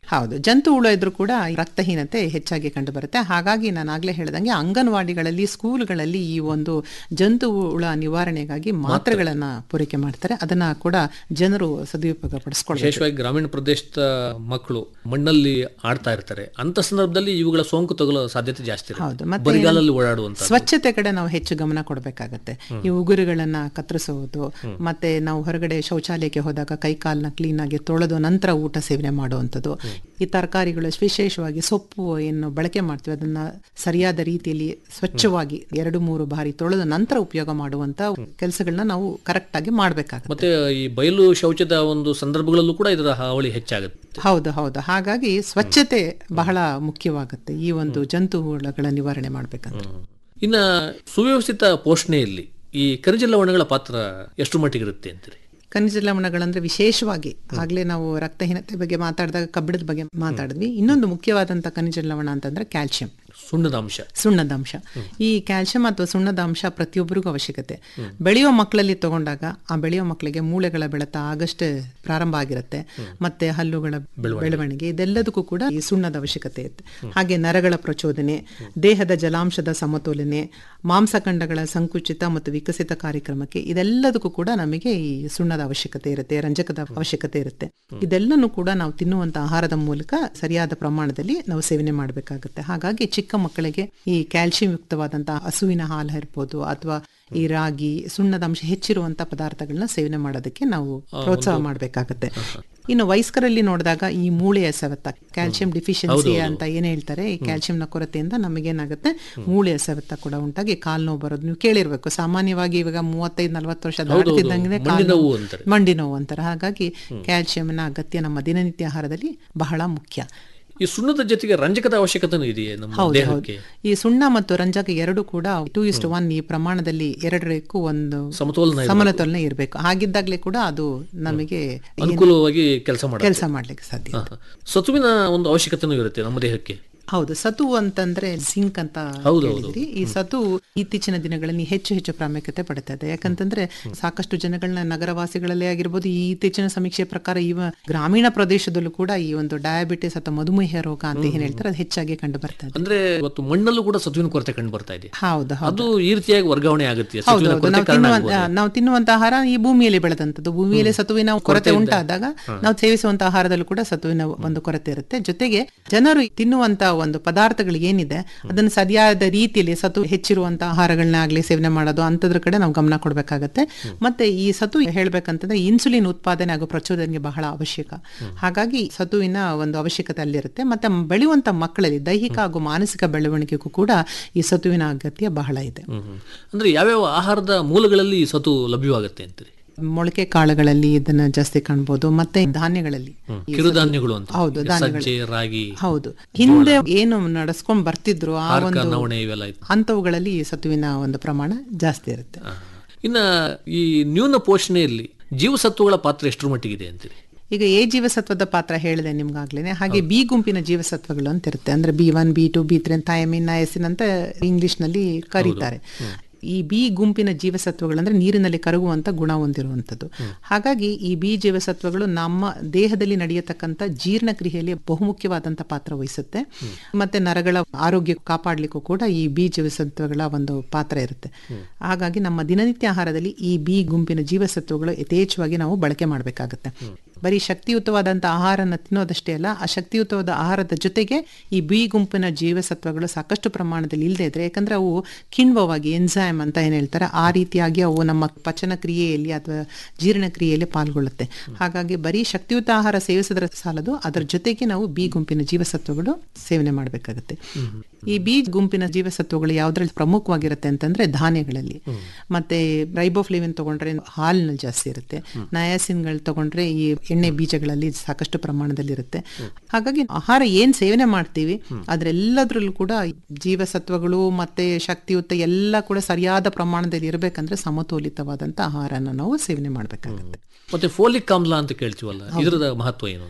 ಹೌದು ಜಂತು ಹುಳ ಇದ್ರೂ ಕೂಡ ರಕ್ತಹೀನತೆ ಹೆಚ್ಚಾಗಿ ಕಂಡು ಬರುತ್ತೆ ಹಾಗಾಗಿ ನಾನು ಆಗ್ಲೇ ಹೇಳ್ದಂಗೆ ಅಂಗನವಾಡಿಗಳಲ್ಲಿ ಸ್ಕೂಲ್ಗಳಲ್ಲಿ ಈ ಒಂದು ಜಂತು ಹುಳ ನಿವಾರಣೆಗಾಗಿ ಮಾತ್ರೆಗಳನ್ನ ಪೂರೈಕೆ ಮಾಡ್ತಾರೆ ಅದನ್ನ ಕೂಡ ಜನರು ಸದುಪಯೋಗ ಪಡಿಸ್ಕೊಳ್ಬೇಕು ವಿಶೇಷವಾಗಿ ಗ್ರಾಮೀಣ ಪ್ರದೇಶದ ಮಕ್ಕಳು ಮಣ್ಣಲ್ಲಿ ಆಡ್ತಾ ಇರ್ತಾರೆ ಅಂತ ಸಂದರ್ಭದಲ್ಲಿ ಇವುಗಳ ಸೋಂಕು ತಗುಲೋ ಸಾಧ್ಯತೆ ಜಾಸ್ತಿ ಹೌದು ಇರುತ್ತೆ ಮತ್ತೆ ಬರಿಗಾಲಲ್ಲಿ ಓಡಾಡುವಂತ ಸ್ವಚ್ಛತೆ ಕಡೆ ನಾವು ಹೆಚ್ಚು ಗಮನ ಕೊಡಬೇಕಾಗತ್ತೆ ಈ ಉಗುರುಗಳನ್ನ ಕತ್ತರಿಸುವುದು ಮತ್ತೆ ನಾವು ಹೊರಗಡೆ ಶೌಚಾಲಯಕ್ಕೆ ಹೋದಾಗ ಕೈ ಕಾಲನ್ನ ಕ್ಲೀನ್ ಆಗಿ ತೊಳೆದು ನಂತರ ಊಟ ಸೇವನೆ ಮಾಡುವಂಥದ್ದು ಈ ತರಕಾರಿಗಳು ವಿಶೇಷವಾಗಿ ಸೊಪ್ಪು ಏನು ಬಳಕೆ ಮಾಡ್ತೀವಿ ಅದನ್ನ ಸರಿಯಾದ ರೀತಿಯಲ್ಲಿ ಸ್ವಚ್ಛವಾಗಿ ಎರಡು ಮೂರು ಬಾರಿ ತೊಳೆದು ನಂತರ ಉಪಯೋಗ ಮಾಡುವಂತ ಕೆಲಸಗಳನ್ನ ನಾವು ಕರೆಕ್ಟ್ ಆಗಿ ಮಾಡ್ಬೇಕಾಗುತ್ತೆ ಮತ್ತೆ ಈ ಬಯಲು ಶೌಚದ ಒಂದು ಸಂದರ್ಭಗಳಲ್ಲೂ ಕೂಡ ಇದರ ಹಾವಳಿ ಹೆಚ್ಚಾಗುತ್ತೆ ಹೌದು ಹೌದು ಹಾಗಾಗಿ ಸ್ವಚ್ಛತೆ ಬಹಳ ಮುಖ್ಯವಾಗುತ್ತೆ ಈ ಒಂದು ಜಂತು ಹುಳಗಳ ನಿವಾರಣೆ ಮಾಡ್ಬೇಕಂದ್ರೆ ಇನ್ನ ಸುವ್ಯವಸ್ಥಿತ ಪೋಷಣೆಯಲ್ಲಿ ಈ ಖನಿಜ ಲವಣಗಳ ಪಾತ್ರ ಎಷ್ಟು ಮಟ್ಟಿಗಿರುತ್ತೆ ಅಂತೀರಿ ಖನಿಜ ಲವಣಗಳಂದ್ರೆ ವಿಶೇಷವಾಗಿ ಆಗ್ಲೇ ನಾವು ರಕ್ತಹೀನತೆ ಬಗ್ಗೆ ಮಾತಾಡಿದಾಗ ಕಬ್ಬಿಣದ ಬಗ್ಗೆ ಮಾತಾಡಿದ್ವಿ ಇನ್ನೊಂದು ಮುಖ್ಯವಾದಂತ ಖನಿಜ ಲವಣ ಅಂತಂದ್ರೆ ಕ್ಯಾಲ್ಸಿಯಂ ಸುಣ್ಣದ ಅಂಶ ಸುಣ್ಣದ ಅಂಶ ಈ ಕ್ಯಾಲ್ಸಿಯಂ ಅಥವಾ ಸುಣ್ಣದ ಅಂಶ ಪ್ರತಿಯೊಬ್ಬರಿಗೂ ಅವಶ್ಯಕತೆ ಬೆಳೆಯುವ ಮಕ್ಕಳಲ್ಲಿ ತಗೊಂಡಾಗ ಆ ಬೆಳೆಯುವ ಮಕ್ಕಳಿಗೆ ಮೂಳೆಗಳ ಬೆಳೆತ ಆಗಷ್ಟೇ ಪ್ರಾರಂಭ ಆಗಿರುತ್ತೆ ಮತ್ತೆ ಹಲ್ಲುಗಳ ಬೆಳವಣಿಗೆ ಇದೆಲ್ಲದಕ್ಕೂ ಕೂಡ ಈ ಸುಣ್ಣದ ಅವಶ್ಯಕತೆ ಇರುತ್ತೆ ಹಾಗೆ ನರಗಳ ಪ್ರಚೋದನೆ ದೇಹದ ಜಲಾಂಶದ ಸಮತೋಲನೆ ಮಾಂಸಖಂಡಗಳ ಸಂಕುಚಿತ ಮತ್ತು ವಿಕಸಿತ ಕಾರ್ಯಕ್ರಮಕ್ಕೆ ಇದೆಲ್ಲದಕ್ಕೂ ಕೂಡ ನಮಗೆ ಈ ಸುಣ್ಣದ ಅವಶ್ಯಕತೆ ಇರುತ್ತೆ ರಂಜಕದ ಅವಶ್ಯಕತೆ ಇರುತ್ತೆ ಇದೆಲ್ಲನೂ ಕೂಡ ನಾವು ತಿನ್ನುವಂತ ಆಹಾರದ ಮೂಲಕ ಸರಿಯಾದ ಪ್ರಮಾಣದಲ್ಲಿ ನಾವು ಸೇವನೆ ಮಾಡಬೇಕಾಗುತ್ತೆ ಹಾಗಾಗಿ ಚಿಕ್ಕ ಮಕ್ಕಳಿಗೆ ಈ ಕ್ಯಾಲ್ಸಿಯಂ ಯುಕ್ತವಾದಂತಹ ಹಸುವಿನ ಹಾಲು ಇರ್ಬೋದು ಅಥವಾ ಈ ರಾಗಿ ಸುಣ್ಣದ ಅಂಶ ಹೆಚ್ಚಿರುವಂತ ಪದಾರ್ಥಗಳನ್ನ ಸೇವನೆ ಮಾಡೋದಕ್ಕೆ ನಾವು ಪ್ರೋತ್ಸಾಹ ಮಾಡಬೇಕಾಗತ್ತೆ ಇನ್ನು ವಯಸ್ಕರಲ್ಲಿ ನೋಡಿದಾಗ ಈ ಮೂಳೆಯ ಸವೆತ ಕ್ಯಾಲ್ಸಿಯಂ ಡಿಫಿಷಿಯನ್ಸಿ ಅಂತ ಏನ್ ಹೇಳ್ತಾರೆ ಈ ಕ್ಯಾಲ್ಸಿಯಂನ ಕೊರತೆಯಿಂದ ನಮಗೇನಾಗುತ್ತೆ ಮೂಳೆಯ ಸವೆತ ಕೂಡ ಉಂಟಾಗಿ ಕಾಲ್ ನೋವು ಬರೋದು ನೀವು ಕೇಳಿರ್ಬೇಕು ಸಾಮಾನ್ಯವಾಗಿ ಇವಾಗ ಮೂವತ್ತೈದು ನಲವತ್ತು ವರ್ಷ ದಾಟ್ತಿದ್ದಂಗೆ ಕಾಲ್ ನೋವು ಮಂಡಿ ನೋವು ಅಂತಾರೆ ಹಾಗಾಗಿ ಕ್ಯಾಲ್ಸಿಯಂನ ಅಗತ್ಯ ನಮ್ಮ ದಿನನಿತ್ಯ ಆಹಾರದಲ್ಲಿ ಬಹಳ ಮುಖ್ಯ ಈ ಸುಣ್ಣದ ಜೊತೆಗೆ ರಂಜಕದ ಅವಶ್ಯಕತೆ ಇದೆಯೇ ನಮ್ಮ ಹೌದು ಹೌದು ದೇಹಕ್ಕೆ ಈ ಸುಣ್ಣ ಮತ್ತು ರಂಜಕ ಎರಡು ಕೂಡ ಟೂ ಇಸ್ಟ್ ಒನ್ ಈ ಪ್ರಮಾಣದಲ್ಲಿ ಎರಡರಕ್ಕೂ ಒಂದು ಸಮತೋಲನ ಸಮತೋಲನ ಇರಬೇಕು ಹಾಗಿದ್ದಾಗಲೇ ಕೂಡ ಅದು ನಮಗೆ ಅನುಕೂಲವಾಗಿ ಕೆಲಸ ಮಾಡ ಕೆಲಸ ಮಾಡ್ಲಿಕ್ಕೆ ಸಾಧ್ಯ ಸತುವಿನ ಒಂದು ಅವಶ್ಯಕತೆನೂ ಇರುತ್ತೆ ನಮ್ಮ ದೇಹಕ್ಕೆ ಹೌದು ಸತು ಅಂತಂದ್ರೆ ಸಿಂಕ್ ಅಂತ ಹೌದು, ಹೇಳಿದ್ರಿ ಈ ಸತು ಇತ್ತೀಚಿನ ದಿನಗಳಲ್ಲಿ ಹೆಚ್ಚು ಹೆಚ್ಚು ಪ್ರಾಮುಖ್ಯತೆ ಪಡ್ತಾ ಇದೆ ಯಾಕಂತಂದ್ರೆ ಸಾಕಷ್ಟು ಜನಗಳನ್ನ ನಗರವಾಸಿಗಳಲ್ಲೇ ಆಗಿರ್ಬೋದು ಈ ಇತ್ತೀಚಿನ ಸಮೀಕ್ಷೆ ಪ್ರಕಾರ ಇವ ಗ್ರಾಮೀಣ ಪ್ರದೇಶದಲ್ಲೂ ಕೂಡ ಈ ಒಂದು ಡಯಾಬಿಟಿಸ್ ಅಥವಾ ಮಧುಮೇಹ ರೋಗ ಅಂತ ಏನ್ ಹೇಳ್ತಾರೆ ಅದು ಹೆಚ್ಚಾಗಿ ಕಂಡು ಬರ್ತಾ ಇದೆ ಅಂದ್ರೆ ಇವತ್ತು ಮಣ್ಣಲ್ಲೂ ಕೂಡ ಸತುವಿನ ಕೊರತೆ ಕಂಡು ಬರ್ತಾ ಇದೆ ಹೌದು ಹೌದು ಅದು ಈ ರೀತಿಯಾಗಿ ವರ್ಗಾವಣೆ ಆಗುತ್ತೆ ಹೌದು ಸತುವಿನ ಹೌದು ಕೊರತೆ ನಾವು ಕಾರಣ ತಿನ್ನುವಂತ ಆಗ್ಬೋದು. ನಾವು ತಿನ್ನುವಂತ ಆಹಾರ ಈ ಭೂಮಿಯಲ್ಲಿ ಬೆಳೆದಂತದ್ದು ಭೂಮಿಯಲ್ಲಿ ಸತುವಿನ ಕೊರತೆ ಉಂಟಾದಾಗ ನಾವು ಸೇವಿಸುವಂತ ಆಹಾರದಲ್ಲೂ ಕೂಡ ಸತುವಿನ ಒಂದು ಕೊರತೆ ಇರುತ್ತೆ ಜೊತೆಗೆ ಜನರು ತಿನ್ನುವಂತ ಒಂದು ಪದಾರ್ಥಗಳು ಏನಿದೆ ಅದನ್ನು ಸರಿಯಾದ ರೀತಿಯಲ್ಲಿ ಸತು ಹೆಚ್ಚಿರುವಂತ ಆಹಾರಗಳನ್ನ ಆಗ್ಲಿ ಸೇವನೆ ಮಾಡೋದು ಅಂತದ್ರ ಕಡೆ ನಾವು ಗಮನ ಕೊಡಬೇಕಾಗತ್ತೆ ಮತ್ತೆ ಈ ಸತು ಹೇಳ್ಬೇಕಂತಂದ್ರೆ ಇನ್ಸುಲಿನ್ ಉತ್ಪಾದನೆ ಹಾಗೂ ಪ್ರಚೋದನೆಗೆ ಬಹಳ ಅವಶ್ಯಕ ಹಾಗಾಗಿ ಸತುವಿನ ಒಂದು ಅವಶ್ಯಕತೆ ಅಲ್ಲಿರುತ್ತೆ ಮತ್ತೆ ಬೆಳೆಯುವಂತ ಮಕ್ಕಳಲ್ಲಿ ದೈಹಿಕ ಹಾಗೂ ಮಾನಸಿಕ ಬೆಳವಣಿಗೆಗೂ ಕೂಡ ಈ ಸತುವಿನ ಅಗತ್ಯ ಬಹಳ ಇದೆ ಹ್ಮ್, ಹ್ಮ್. ಅಂದ್ರೆ ಯಾವ್ಯಾವ ಆಹಾರದ ಮೂಲಗಳಲ್ಲಿ ಈ ಸತು ಲಭ್ಯವಾಗುತ್ತೆ ಅಂತೀರಿ ಮೊಳಕೆ ಕಾಳುಗಳಲ್ಲಿ ಇದನ್ನ ಜಾಸ್ತಿ ಕಾಣ್ಬೋದು ಮತ್ತೆ ಧಾನ್ಯಗಳಲ್ಲಿ ಈ ಕಿರುಧಾನ್ಯಗಳು ಅಂತ ಹೌದು ಧಾನ್ಯಗಳು ಸಜ್ಜೆ ರಾಗಿ ಹೌದು ಹಿಂದೆ ಏನು ನಡೆಸ್ಕೊಂಡ್ ಬರ್ತಿದ್ರು ಆ ಹಾರ್ಕ ಒಂದು ನವಣೆ ಇವೆಲ್ಲ ಇತ್ತು ಅಂತವುಗಳಲ್ಲಿ ಈ ಸತುವಿನ ಒಂದು ಪ್ರಮಾಣ ಜಾಸ್ತಿ ಇರುತ್ತೆ ಆ. ಇನ್ನ ಈ ನ್ಯೂನ ಪೋಷಣೆಯಲ್ಲಿ ಜೀವಸತ್ವಗಳ ಪಾತ್ರ ಎಷ್ಟರ ಮಟ್ಟಿಗಿದೆ ಅಂತೀರಿ ಈಗ ಎ ಜೀವಸತ್ವದ ಪಾತ್ರ ಹೇಳಿದೆ ನಿಮ್ಗಾಗ್ಲೇನೆ ಹಾಗೆ ಬಿ ಗುಂಪಿನ ಜೀವಸತ್ವಗಳು ಅಂತ ಇರುತ್ತೆ ಅಂದ್ರೆ B one B two B three thiamine niacin ಅಂತ ಇಂಗ್ಲಿಷ್ ನಲ್ಲಿ ಕರೀತಾರೆ ಈ ಬಿ ಗುಂಪಿನ ಜೀವಸತ್ವಗಳು ಅಂದ್ರೆ ನೀರಿನಲ್ಲಿ ಕರಗುವಂತ ಗುಣ ಹೊಂದಿರುವಂಥದ್ದು ಹಾಗಾಗಿ ಈ ಬಿ ಜೀವಸತ್ವಗಳು ನಮ್ಮ ದೇಹದಲ್ಲಿ ನಡೆಯತಕ್ಕಂಥ ಜೀರ್ಣಕ್ರಿಯೆಯಲ್ಲಿ ಬಹುಮುಖ್ಯವಾದಂತ ಪಾತ್ರ ವಹಿಸುತ್ತೆ ಮತ್ತೆ ನರಗಳ ಆರೋಗ್ಯ ಕಾಪಾಡ್ಲಿಕ್ಕೂ ಕೂಡ ಈ ಬಿ ಜೀವಸತ್ವಗಳ ಒಂದು ಪಾತ್ರ ಇರುತ್ತೆ ಹಾಗಾಗಿ ನಮ್ಮ ದಿನನಿತ್ಯ ಆಹಾರದಲ್ಲಿ ಈ ಬಿ ಗುಂಪಿನ ಜೀವಸತ್ವಗಳು ಯಥೇಚ್ಛವಾಗಿ ನಾವು ಬಳಕೆ ಮಾಡಬೇಕಾಗುತ್ತೆ ಬರೀ ಶಕ್ತಿಯುತವಾದಂಥ ಆಹಾರನ ತಿನ್ನೋದಷ್ಟೇ ಅಲ್ಲ ಆ ಶಕ್ತಿಯುತವಾದ ಆಹಾರದ ಜೊತೆಗೆ ಈ ಬಿ ಗುಂಪಿನ ಜೀವಸತ್ವಗಳು ಸಾಕಷ್ಟು ಪ್ರಮಾಣದಲ್ಲಿ ಇಲ್ಲದೆ ಇದ್ರೆ ಯಾಕಂದ್ರೆ ಅವು ಕಿಣ್ವವಾಗಿ ಎನ್ಸೈಮ್ ಅಂತ ಏನ್ ಹೇಳ್ತಾರೆ ಆ ರೀತಿಯಾಗಿ ಅವು ನಮ್ಮ ಪಚನ ಕ್ರಿಯೆಯಲ್ಲಿ ಅಥವಾ ಜೀರ್ಣಕ್ರಿಯೆಯಲ್ಲಿ ಪಾಲ್ಗೊಳ್ಳುತ್ತೆ ಹಾಗಾಗಿ ಬರೀ ಶಕ್ತಿಯುತ ಆಹಾರ ಸೇವಿಸಿದ್ರೆ ಸಾಲದು ಅದರ ಜೊತೆಗೆ ನಾವು ಬಿ ಗುಂಪಿನ ಜೀವಸತ್ವಗಳು ಸೇವನೆ ಮಾಡಬೇಕಾಗುತ್ತೆ ಈ ಬಿ ಗುಂಪಿನ ಜೀವಸತ್ವಗಳು ಯಾವ್ದ್ರಲ್ಲಿ ಪ್ರಮುಖವಾಗಿರುತ್ತೆ ಅಂತಂದ್ರೆ ಧಾನ್ಯಗಳಲ್ಲಿ ಮತ್ತೆ ರೈಬೋಫ್ಲೇವಿನ್ ತಗೊಂಡ್ರೆ ಹಾಲಿನಲ್ಲಿ ಜಾಸ್ತಿ ಇರುತ್ತೆ ನಯಾಸಿನ್ಗಳು ತಗೊಂಡ್ರೆ ಈ ಎಣ್ಣೆ ಬೀಜಗಳಲ್ಲಿ ಸಾಕಷ್ಟು ಪ್ರಮಾಣದಲ್ಲಿ ಇರುತ್ತೆ ಹಾಗಾಗಿ ಆಹಾರ ಏನ್ ಸೇವನೆ ಮಾಡ್ತೀವಿ ಅದ್ರೆಲ್ಲದ್ರಲ್ಲೂ ಕೂಡ ಜೀವಸತ್ವಗಳು ಮತ್ತೆ ಶಕ್ತಿಯುತ ಎಲ್ಲ ಕೂಡ ಸರಿಯಾದ ಪ್ರಮಾಣದಲ್ಲಿ ಇರಬೇಕಂದ್ರೆ ಸಮತೋಲಿತವಾದಂತ ಆಹಾರನ ನಾವು ಸೇವನೆ ಮಾಡಬೇಕಾಗುತ್ತೆ ಮತ್ತೆ ಫೋಲಿಕ್ ಆಮ್ಲ ಅಂತ ಕೇಳ್ತೀವಲ್ಲ ಇದರದ ಮಹತ್ವ ಏನು ಅಂತೀರಿ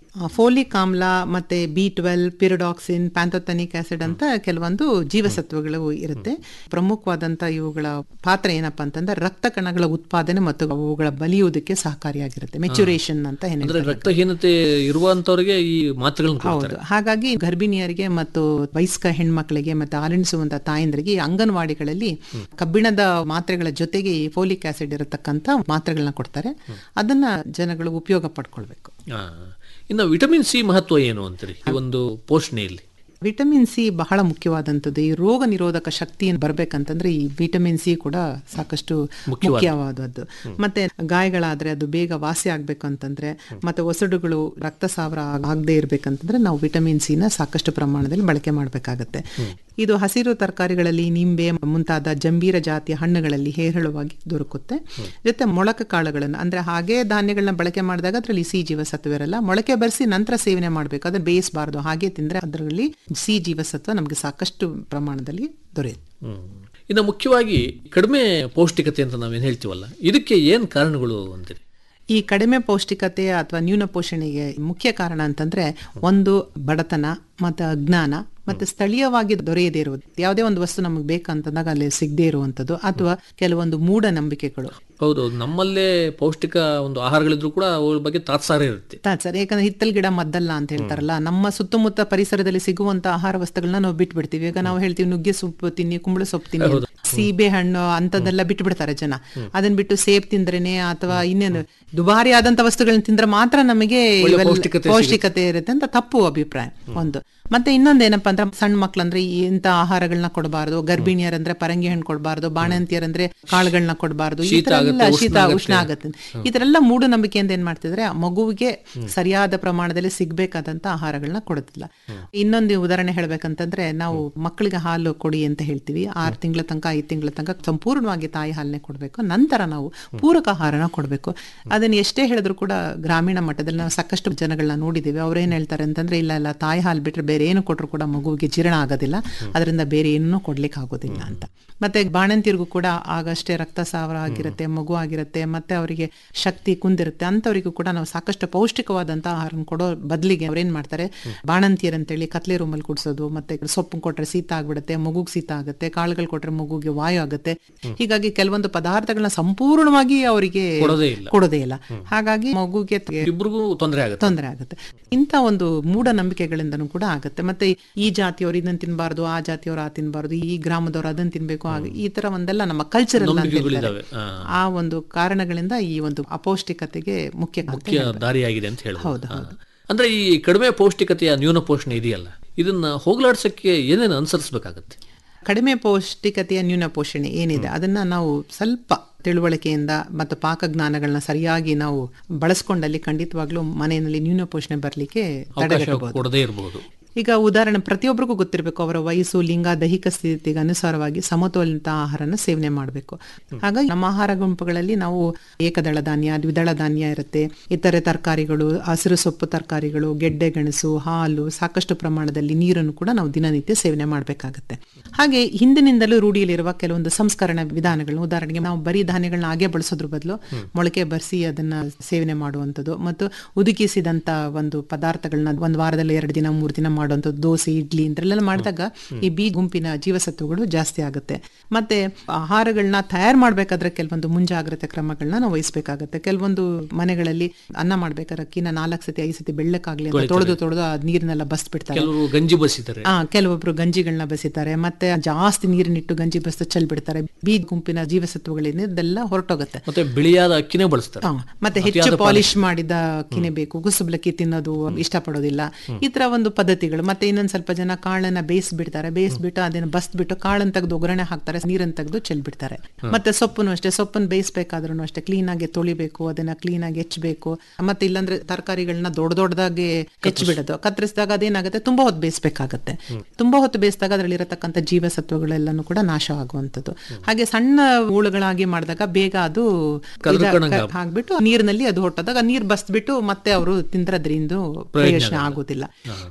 ಫೋಲಿಕ್ ಆಮ್ಲ ಮತ್ತೆ B twelve pyridoxine pantothenic acid ಅಂತ ಕೆಲವೊಂದು ಜೀವಸತ್ವಗಳು ಇರುತ್ತೆ ಪ್ರಮುಖವಾದಂತ ಇವುಗಳ ಪಾತ್ರ ಏನಪ್ಪಾ ಅಂತಂದ್ರೆ ರಕ್ತ ಕಣಗಳ ಉತ್ಪಾದನೆ ಮತ್ತು ಅವುಗಳ ಬಲಿಯುವುದಕ್ಕೆ ಸಹಕಾರಿಯಾಗಿರುತ್ತೆ ಮೆಚುರೇಷನ್ ಅಂತ ಏನ್ ಅಂದ್ರೆ ಹೇಳ್ತಾರೆ. ರಕ್ತಹೀನತೆ ಇರುವಂತವರಿಗೆ ಈ ಮಾತ್ರೆಗಳನ್ನು ಕೊಡ್ತಾರೆ ಹೌದು ಹಾಗಾಗಿ ಗರ್ಭಿಣಿಯರಿಗೆ ಮತ್ತು ವಯಸ್ಕ ಹೆಣ್ಮಕ್ಳಿಗೆ ಮತ್ತು ಹಾಲಿಣಿಸುವಂತ ತಾಯಂದ್ರಿಗೆ ಈ ಅಂಗನವಾಡಿಗಳಲ್ಲಿ ಕಬ್ಬಿಣದ ಮಾತ್ರೆಗಳ ಜೊತೆಗೆ ಈ ಫೋಲಿಕ್ ಆಸಿಡ್ ಇರತಕ್ಕಂತ ಮಾತ್ರೆಗಳನ್ನ ಕೊಡ್ತಾರೆ ಅದನ್ನ ಜನಗಳು ಉಪಯೋಗ ಪಡ್ಕೊಳ್ಬೇಕು ಆ, ಇನ್ನು ವಿಟಮಿನ್ ಸಿ ಮಹತ್ವ ಏನು ಅಂತೀರಿ ಈ ಒಂದು ಪೋಷಣೆಯಲ್ಲಿ ವಿಟಮಿನ್ ಸಿ ಬಹಳ ಮುಖ್ಯವಾದಂಥದ್ದು ಈ ರೋಗ ನಿರೋಧಕ ಶಕ್ತಿಯನ್ನು ಬರ್ಬೇಕಂತಂದ್ರೆ ಈ ವಿಟಮಿನ್ ಸಿ ಕೂಡ ಸಾಕಷ್ಟು ಮುಖ್ಯವಾದದ್ದು ಮತ್ತೆ ಗಾಯಗಳಾದ್ರೆ ಅದು ಬೇಗ ವಾಸಿ ಆಗ್ಬೇಕು ಅಂತಂದ್ರೆ ಮತ್ತೆ ಒಸಡುಗಳು ರಕ್ತಸಾವರ ಆಗದೆ ಇರ್ಬೇಕಂತಂದ್ರೆ ನಾವು ವಿಟಮಿನ್ ಸಿ ನ ಸಾಕಷ್ಟು ಪ್ರಮಾಣದಲ್ಲಿ ಬಳಕೆ ಮಾಡಬೇಕಾಗತ್ತೆ ಇದು ಹಸಿರು ತರಕಾರಿಗಳಲ್ಲಿ ನಿಂಬೆ ಮುಂತಾದ ಜಂಬೀರ ಜಾತಿಯ ಹಣ್ಣುಗಳಲ್ಲಿ ಹೇರಳವಾಗಿ ದೊರಕುತ್ತೆ ಜೊತೆ ಮೊಳಕೆ ಕಾಳುಗಳನ್ನು ಅಂದ್ರೆ ಹಾಗೆ ಧಾನ್ಯಗಳನ್ನ ಬಳಕೆ ಮಾಡಿದಾಗ ಅದರಲ್ಲಿ ಸಿ ಜೀವಸತ್ವ ಇರಲ್ಲ ಮೊಳಕೆ ಬರೆಸಿ ನಂತರ ಸೇವನೆ ಮಾಡಬೇಕು ಅದನ್ನ ಬೇಯಿಸಬಾರ್ದು ಹಾಗೆ ತಿಂದ್ರೆ ಅದರಲ್ಲಿ ಸಿ ಜೀವಸತ್ವ ನಮಗೆ ಸಾಕಷ್ಟು ಪ್ರಮಾಣದಲ್ಲಿ ದೊರೆಯುತ್ತೆ ಹ್ಮ್. ಇನ್ನು ಮುಖ್ಯವಾಗಿ ಕಡಿಮೆ ಪೌಷ್ಟಿಕತೆ ಅಂತ ನಾವೇನು ಹೇಳ್ತೀವಲ್ಲ ಇದಕ್ಕೆ ಏನು ಕಾರಣಗಳು ಅಂತೀರಿ ಈ ಕಡಿಮೆ ಪೌಷ್ಟಿಕತೆ ಅಥವಾ ನ್ಯೂನ ಪೋಷಣೆಗೆ ಮುಖ್ಯ ಕಾರಣ ಅಂತಂದ್ರೆ ಒಂದು ಬಡತನ ಮತ್ತೆ ಅಜ್ಞಾನ ಮತ್ತೆ ಸ್ಥಳೀಯವಾಗಿ ದೊರೆಯದೇ ಇರುವುದು ಯಾವುದೇ ಒಂದು ವಸ್ತು ನಮಗೆ ಬೇಕಂತಂದಾಗ ಅಲ್ಲಿ ಸಿಗದೇ ಇರುವಂತದ್ದು ಅಥವಾ ಕೆಲವೊಂದು ಮೂಢನಂಬಿಕೆಗಳು ಹೌದು ನಮ್ಮಲ್ಲೇ ಪೌಷ್ಟಿಕ ಒಂದು ಆಹಾರಗಳಿದ್ರು ಕೂಡ ಅವುಗಳ ಬಗ್ಗೆ ತಾತ್ಸಾರ ಇರುತ್ತೆ ಸರ್ ಯಾಕಂದ್ರೆ ಹಿತ್ತಲ್ ಗಿಡ ಮದ್ದಲ್ಲ ಅಂತ ಹೇಳ್ತಾರಲ್ಲ ನಮ್ಮ ಸುತ್ತಮುತ್ತ ಪರಿಸರದಲ್ಲಿ ಸಿಗುವಂತ ಆಹಾರ ವಸ್ತುಗಳನ್ನ ನಾವು ಬಿಟ್ಬಿಡ್ತೀವಿ ಈಗ ನಾವು ಹೇಳ್ತೀವಿ ನುಗ್ಗೆ ಸೊಪ್ಪು ತಿನ್ನಿ ಕುಂಬಳ ಸೊಪ್ಪು ತಿನ್ನಿ ಅಂತ. ಸೀಬೆ ಹಣ್ಣು ಅಂತದೆಲ್ಲ ಬಿಟ್ಬಿಡ್ತಾರೆ ಜನ ಅದನ್ನ ಬಿಟ್ಟು ಸೇಬ್ ತಿಂದ್ರೇನೆ ಅಥವಾ ಇನ್ನೇನು ದುಬಾರಿ ಆದಂತ ವಸ್ತುಗಳನ್ನ ತಿಂದ್ರೆ ಮಾತ್ರ ನಮಗೆ ಇವೆಲ್ಲ ಪೌಷ್ಟಿಕತೆ ಪೌಷ್ಟಿಕತೆ ಇರುತ್ತೆ ಅಂತ ತಪ್ಪು ಅಭಿಪ್ರಾಯ ಒಂದು ಮತ್ತೆ ಇನ್ನೊಂದು ಏನಪ್ಪಾ ಅಂದ್ರೆ ಸಣ್ಣ ಮಕ್ಳಂದ್ರೆ ಇಂತ ಆಹಾರಗಳನ್ನ ಕೊಡಬಾರ್ದು ಗರ್ಭಿಣಿಯರಂದ್ರೆ ಪರಂಗಿ ಹಣ್ಣು ಕೊಡಬಾರ್ದು ಬಾಣಂತಿಯರಂದ್ರೆ ಕಾಳುಗಳನ್ನ ಕೊಡಬಾರ್ದು ಈ ಶೀತ ತರ ಎಲ್ಲ ಆಗುತ್ತೆ, ಶೀತ ಉಷ್ಣ ಉಷ್ಣ ಆಗುತ್ತೆ ಇದರೆಲ್ಲ ಮೂಢನಂಬಿಕೆಯಿಂದ ಏನ್ ಮಾಡ್ತಿದ್ರೆ ಆ ಮಗುವಿಗೆ ಸರಿಯಾದ ಪ್ರಮಾಣದಲ್ಲಿ ಸಿಗ್ಬೇಕಾದಂತ ಆಹಾರಗಳನ್ನ ಕೊಡೋದಿಲ್ಲ ಇನ್ನೊಂದು ಉದಾಹರಣೆ ಹೇಳ್ಬೇಕಂತಂದ್ರೆ ನಾವು ಮಕ್ಕಳಿಗೆ ಹಾಲು ಕೊಡಿ ಅಂತ ಹೇಳ್ತೀವಿ ಆರು ತಿಂಗಳ ತನಕ ಐದು ತಿಂಗಳ ತನಕ ಸಂಪೂರ್ಣವಾಗಿ ತಾಯಿ ಹಾಲನ್ನೇ ಕೊಡಬೇಕು ನಂತರ ನಾವು ಪೂರಕ ಆಹಾರನ ಕೊಡಬೇಕು ಅದನ್ನ ಎಷ್ಟೇ ಹೇಳಿದ್ರು ಕೂಡ ಗ್ರಾಮೀಣ ಮಟ್ಟದಲ್ಲಿ ನಾವು ಸಾಕಷ್ಟು ಜನಗಳನ್ನ ನೋಡಿದ್ದೀವಿ ಅವ್ರೇನ್ ಹೇಳ್ತಾರೆ ಅಂತಂದ್ರೆ ಇಲ್ಲ ಇಲ್ಲ ತಾಯಿ ಹಾಲು ಬಿಟ್ರೆ ಬೇರೆ ಏನು ಕೊಟ್ಟರು ಕೂಡ ಮಗುವಿಗೆ ಜೀರ್ಣ ಆಗೋದಿಲ್ಲ ಅದರಿಂದ ಬೇರೆ ಏನನ್ನೂ ಕೊಡ್ಲಿಕ್ಕೆ ಆಗೋದಿಲ್ಲ ಅಂತ ಮತ್ತೆ ಬಾಣಂತಿಯರಿಗೂ ಕೂಡ ಆಗಷ್ಟೇ ರಕ್ತಸಾವರ ಆಗಿರುತ್ತೆ ಮಗು ಆಗಿರುತ್ತೆ ಮತ್ತೆ ಅವರಿಗೆ ಶಕ್ತಿ ಕುಂದಿರುತ್ತೆ ಅಂತವರಿಗೂ ಕೂಡ ನಾವು ಸಾಕಷ್ಟು ಪೌಷ್ಟಿಕವಾದಂತ ಆಹಾರ ಕೊಡೋ ಬದಲಿಗೆ ಅವ್ರೇನ್ ಮಾಡ್ತಾರೆ ಬಾಣಂತಿಯರ್ ಅಂತೇಳಿ ಕತ್ಲೆ ರೂಮಲ್ಲಿ ಕುಡಿಸೋದು ಮತ್ತೆ ಸೊಪ್ಪು ಕೊಟ್ರೆ ಶೀತ ಆಗ್ಬಿಡುತ್ತೆ ಮಗುಗ್ ಶೀತ ಆಗುತ್ತೆ ಕಾಳುಗಳು ಕೊಟ್ರೆ ಮಗುಗೆ ವಾಯು ಆಗುತ್ತೆ ಹೀಗಾಗಿ ಕೆಲವೊಂದು ಪದಾರ್ಥಗಳನ್ನ ಸಂಪೂರ್ಣವಾಗಿ ಅವರಿಗೆ ಕೊಡೋದೇ ಇಲ್ಲ. ಕೊಡೋದೇ ಇಲ್ಲ ಹಾಗಾಗಿ ಮಗುಗೆ ಇಬ್ರಿಗೂ ತೊಂದರೆ ಆಗುತ್ತೆ ತೊಂದರೆ ಆಗುತ್ತೆ ಇಂಥ ಒಂದು ಮೂಢನಂಬಿಕೆಗಳಿಂದನೂ ಕೂಡ ಆಗುತ್ತೆ ಮತ್ತೆ ಈ ಜಾತಿಯವರು ಇದನ್ನ ತಿನ್ಬಾರ್ದು ಆ ಜಾತಿಯವರು ಆ ತಿನ್ಬಾರ್ದು ಈ ಗ್ರಾಮದವರು ಅದನ್ನ ತಿನ್ಬೇಕು ಹಾಗೆ ಈ ತರ ಒಂದೆಲ್ಲ ನಮ್ಮ ಕಲ್ಚರಲ್ ನಂಬಿಕೆಗಳಿದಾವೆ. ಆ. ಆ ಒಂದು ಕಾರಣಗಳಿಂದ ಈ ಒಂದು ಅಪೌಷ್ಟಿಕತೆಗೆ ಮುಖ್ಯ ಕಾರಣ ಮುಖ್ಯ ದಾರಿಯಾಗಿದೆ ಅಂತ ಹೌದು, ಹೇಳ್ಬೋದು ಹೌದು. ಹಾ. ಅಂದ್ರೆ ಈ ಕಡಿಮೆ ಪೌಷ್ಟಿಕತೆಯ ನ್ಯೂನ ಪೋಷಣೆ ಇದೆಯಲ್ಲ ಇದನ್ನ ಹೋಗ್ಲಾಡ್ಸಕ್ಕೆ ಏನೇನು ಅನುಸರಿಸಬೇಕಾಗತ್ತೆ ಕಡಿಮೆ ಪೌಷ್ಟಿಕತೆಯ ನ್ಯೂನ ಪೋಷಣೆ ಏನಿದೆ ಅದನ್ನ ನಾವು ಸ್ವಲ್ಪ ತಿಳುವಳಿಕೆಯಿಂದ ಮತ್ತು ಪಾಕಜ್ಞಾನಗಳನ್ನ ಸರಿಯಾಗಿ ನಾವು ಬಳಸ್ಕೊಂಡಲ್ಲಿ ಖಂಡಿತವಾಗ್ಲೂ ಮನೆಯಲ್ಲಿ ನ್ಯೂನ ಪೋಷಣೆ ಬರಲಿಕ್ಕೆ ಅವಕಾಶ ತಡೆಗಟ್ಟಬಹುದು ಕೊಡದೇ ಇರಬಹುದು ಈಗ ಉದಾಹರಣೆ ಪ್ರತಿಯೊಬ್ಬರಿಗೂ ಗೊತ್ತಿರಬೇಕು ಅವರ ವಯಸ್ಸು ಲಿಂಗ ದೈಹಿಕ ಸ್ಥಿತಿಗೆ ಅನುಸಾರವಾಗಿ ಸಮತೋಲಿತ ಆಹಾರನ ಸೇವನೆ ಮಾಡಬೇಕು ಹಾಗಾಗಿ ನಮ್ಮ ಆಹಾರ ಗುಂಪುಗಳಲ್ಲಿ ನಾವು ಏಕದಳ ಧಾನ್ಯ ದ್ವಿದಳ ಧಾನ್ಯ ಇರುತ್ತೆ ಇತರೆ ತರಕಾರಿಗಳು ಹಸಿರು ಸೊಪ್ಪು ತರಕಾರಿಗಳು ಗೆಡ್ಡೆ ಗೆಣಸು ಹಾಲು ಸಾಕಷ್ಟು ಪ್ರಮಾಣದಲ್ಲಿ ನೀರನ್ನು ಕೂಡ ನಾವು ದಿನನಿತ್ಯ ಸೇವನೆ ಮಾಡಬೇಕಾಗತ್ತೆ ಹಾಗೆ ಹಿಂದಿನಿಂದಲೂ ರೂಢಿಯಲ್ಲಿರುವ ಕೆಲವೊಂದು ಸಂಸ್ಕರಣ ವಿಧಾನಗಳು ಉದಾಹರಣೆಗೆ ನಾವು ಬರೀ ಧಾನ್ಯಗಳನ್ನ ಹಾಗೆ ಬಳಸೋದ್ರ ಬದಲು ಮೊಳಕೆ ಬರೆಸಿ ಅದನ್ನ ಸೇವನೆ ಮಾಡುವಂಥದ್ದು ಮತ್ತು ಉದುಕಿಸಿದಂತ ಒಂದು ಪದಾರ್ಥಗಳನ್ನ ಒಂದು ವಾರದಲ್ಲಿ ಎರಡು ದಿನ ಮೂರು ದಿನ ಮಾಡುವಂಥದ್ದು ದೋಸೆ ಇಡ್ಲಿ ಇಂಥಲ್ಲೆಲ್ಲ ಮಾಡಿದಾಗ ಈ ಬಿ ಗುಂಪಿನ ಜೀವಸತ್ವಗಳು ಜಾಸ್ತಿ ಆಗುತ್ತೆ ಮತ್ತೆ ಆಹಾರಗಳನ್ನ ತಯಾರು ಮಾಡ್ಬೇಕಾದ್ರೆ ಕೆಲವೊಂದು ಮುಂಜಾಗ್ರತೆ ಕ್ರಮಗಳನ್ನ ನಾವು ವಹಿಸ್ಬೇಕಾಗತ್ತೆ ಕೆಲವೊಂದು ಮನೆಗಳಲ್ಲಿ ಅನ್ನ ಮಾಡ್ಬೇಕಾದ್ರೆ ಅಕ್ಕಿನ ನಾಲ್ಕು ಸತಿ ಐದು ಸತಿ ಬೆಳ್ಳಕ್ಕಾಗ್ಲಿ ಅಂತ ತೊಳೆದು ತೊಳೆದು ಆ ನೀರನ್ನೆಲ್ಲ ಬಸ್ಬಿಡ್ತಾರೆ ಕೆಲವರು ಗಂಜಿ ಬಸಿತಾರೆ ಆ ಕೆಲವೊಬ್ರು ಗಂಜಿಗಳನ್ನ ಬಸಿತಾರೆ ಮತ್ತೆ ಜಾಸ್ತಿ ನೀರಿನಿಟ್ಟು ಗಂಜಿ ಬಸ್ತು ಚೆಲ್ ಬಿಡ್ತಾರೆ ಬಿ ಗುಂಪಿನ ಜೀವಸತ್ವಗಳಿಂದ ಇದೆಲ್ಲ ಹೊರಟೋಗುತ್ತೆ ಮತ್ತೆ ಬಿಳಿಯಾದ ಅಕ್ಕಿನೇ ಬಳಸ್ತಾರೆ ಹಾ, ಮತ್ತೆ ಹೆಚ್ಚು ಪಾಲಿಶ್ ಮಾಡಿದ ಅಕ್ಕಿನೇ ಬೇಕು ಕುಸುಬ್ಲಕ್ಕಿ ತಿನ್ನೋದು ಇಷ್ಟಪಡೋದಿಲ್ಲ ಈ ತರ ಒಂದು ಪದ್ಧತಿಗಳು ಮತ್ತೆ ಇನ್ನೊಂದ್ ಸ್ವಲ್ಪ ಜನ ಕಾಳನ್ನ ಬೇಯಿಸ್ಬಿಡ್ತಾರೆ ಬೇಯಿಸ್ಬಿಟ್ಟು ಅದನ್ನ ಬಸ್ಬಿಟ್ಟು ಕಾಳನ್ನ ತೆಗೆದು ಒಗ್ಗರಣೆ ಹಾಕ್ತಾರೆ ನೀರನ್ನ ತೆಗೆದು ಚೆಲ್ಬಿಡ್ತಾರೆ ಮತ್ತೆ ಸೊಪ್ಪನ್ನು ಅಷ್ಟೇ ಸೊಪ್ಪನ್ನು ಬೇಯಿಸ್ಬೇಕಾದ್ರೂ ಅಷ್ಟೇ ಕ್ಲೀನ್ ಆಗಿ ತೊಳಿಬೇಕು ಅದನ್ನ ಕ್ಲೀನ್ ಆಗಿ ಹೆಚ್ಚಬೇಕು ಮತ್ತೆ ಇಲ್ಲಾಂದ್ರೆ ತರಕಾರಿಗಳನ್ನ ದೊಡ್ಡ ದೊಡ್ಡದಾಗಿ ಹೆಚ್ಚಿಬಿಡೋದು ಕತ್ತರಿಸಿದಾಗ ಅದೇನಾಗುತ್ತೆ ತುಂಬಾ ಹೊತ್ತು ಬೇಯಿಸ್ಬೇಕಾಗತ್ತೆ ತುಂಬಾ ಹೊತ್ತು ಬೇಯಿಸಿದಾಗ ಅದರಲ್ಲಿ ಇರತಕ್ಕಂಥ ಜೀವಸತ್ವಗಳೆಲ್ಲನೂ ಕೂಡ ನಾಶ ಆಗುವಂಥದ್ದು ಹಾಗೆ ಸಣ್ಣ ಹೂಳುಗಳಾಗಿ ಮಾಡಿದಾಗ ಬೇಗ ಅದು ಕರ್ಕೊಂಡಂಗೆ ಇದ- ಹಾಕ್ಬಿಟ್ಟು ನೀರಿನಲ್ಲಿ ಅದು ಹೊಟ್ಟದಾಗ ನೀರ್ ಬಸ್ಬಿಟ್ಟು ಮತ್ತೆ ಅವರು ತಿಂದ್ರೆ ಅದರಿಂದ ಪ್ರಯೋಜನ ಆಗುದಿಲ್ಲ ಆ ರೀತಿಯ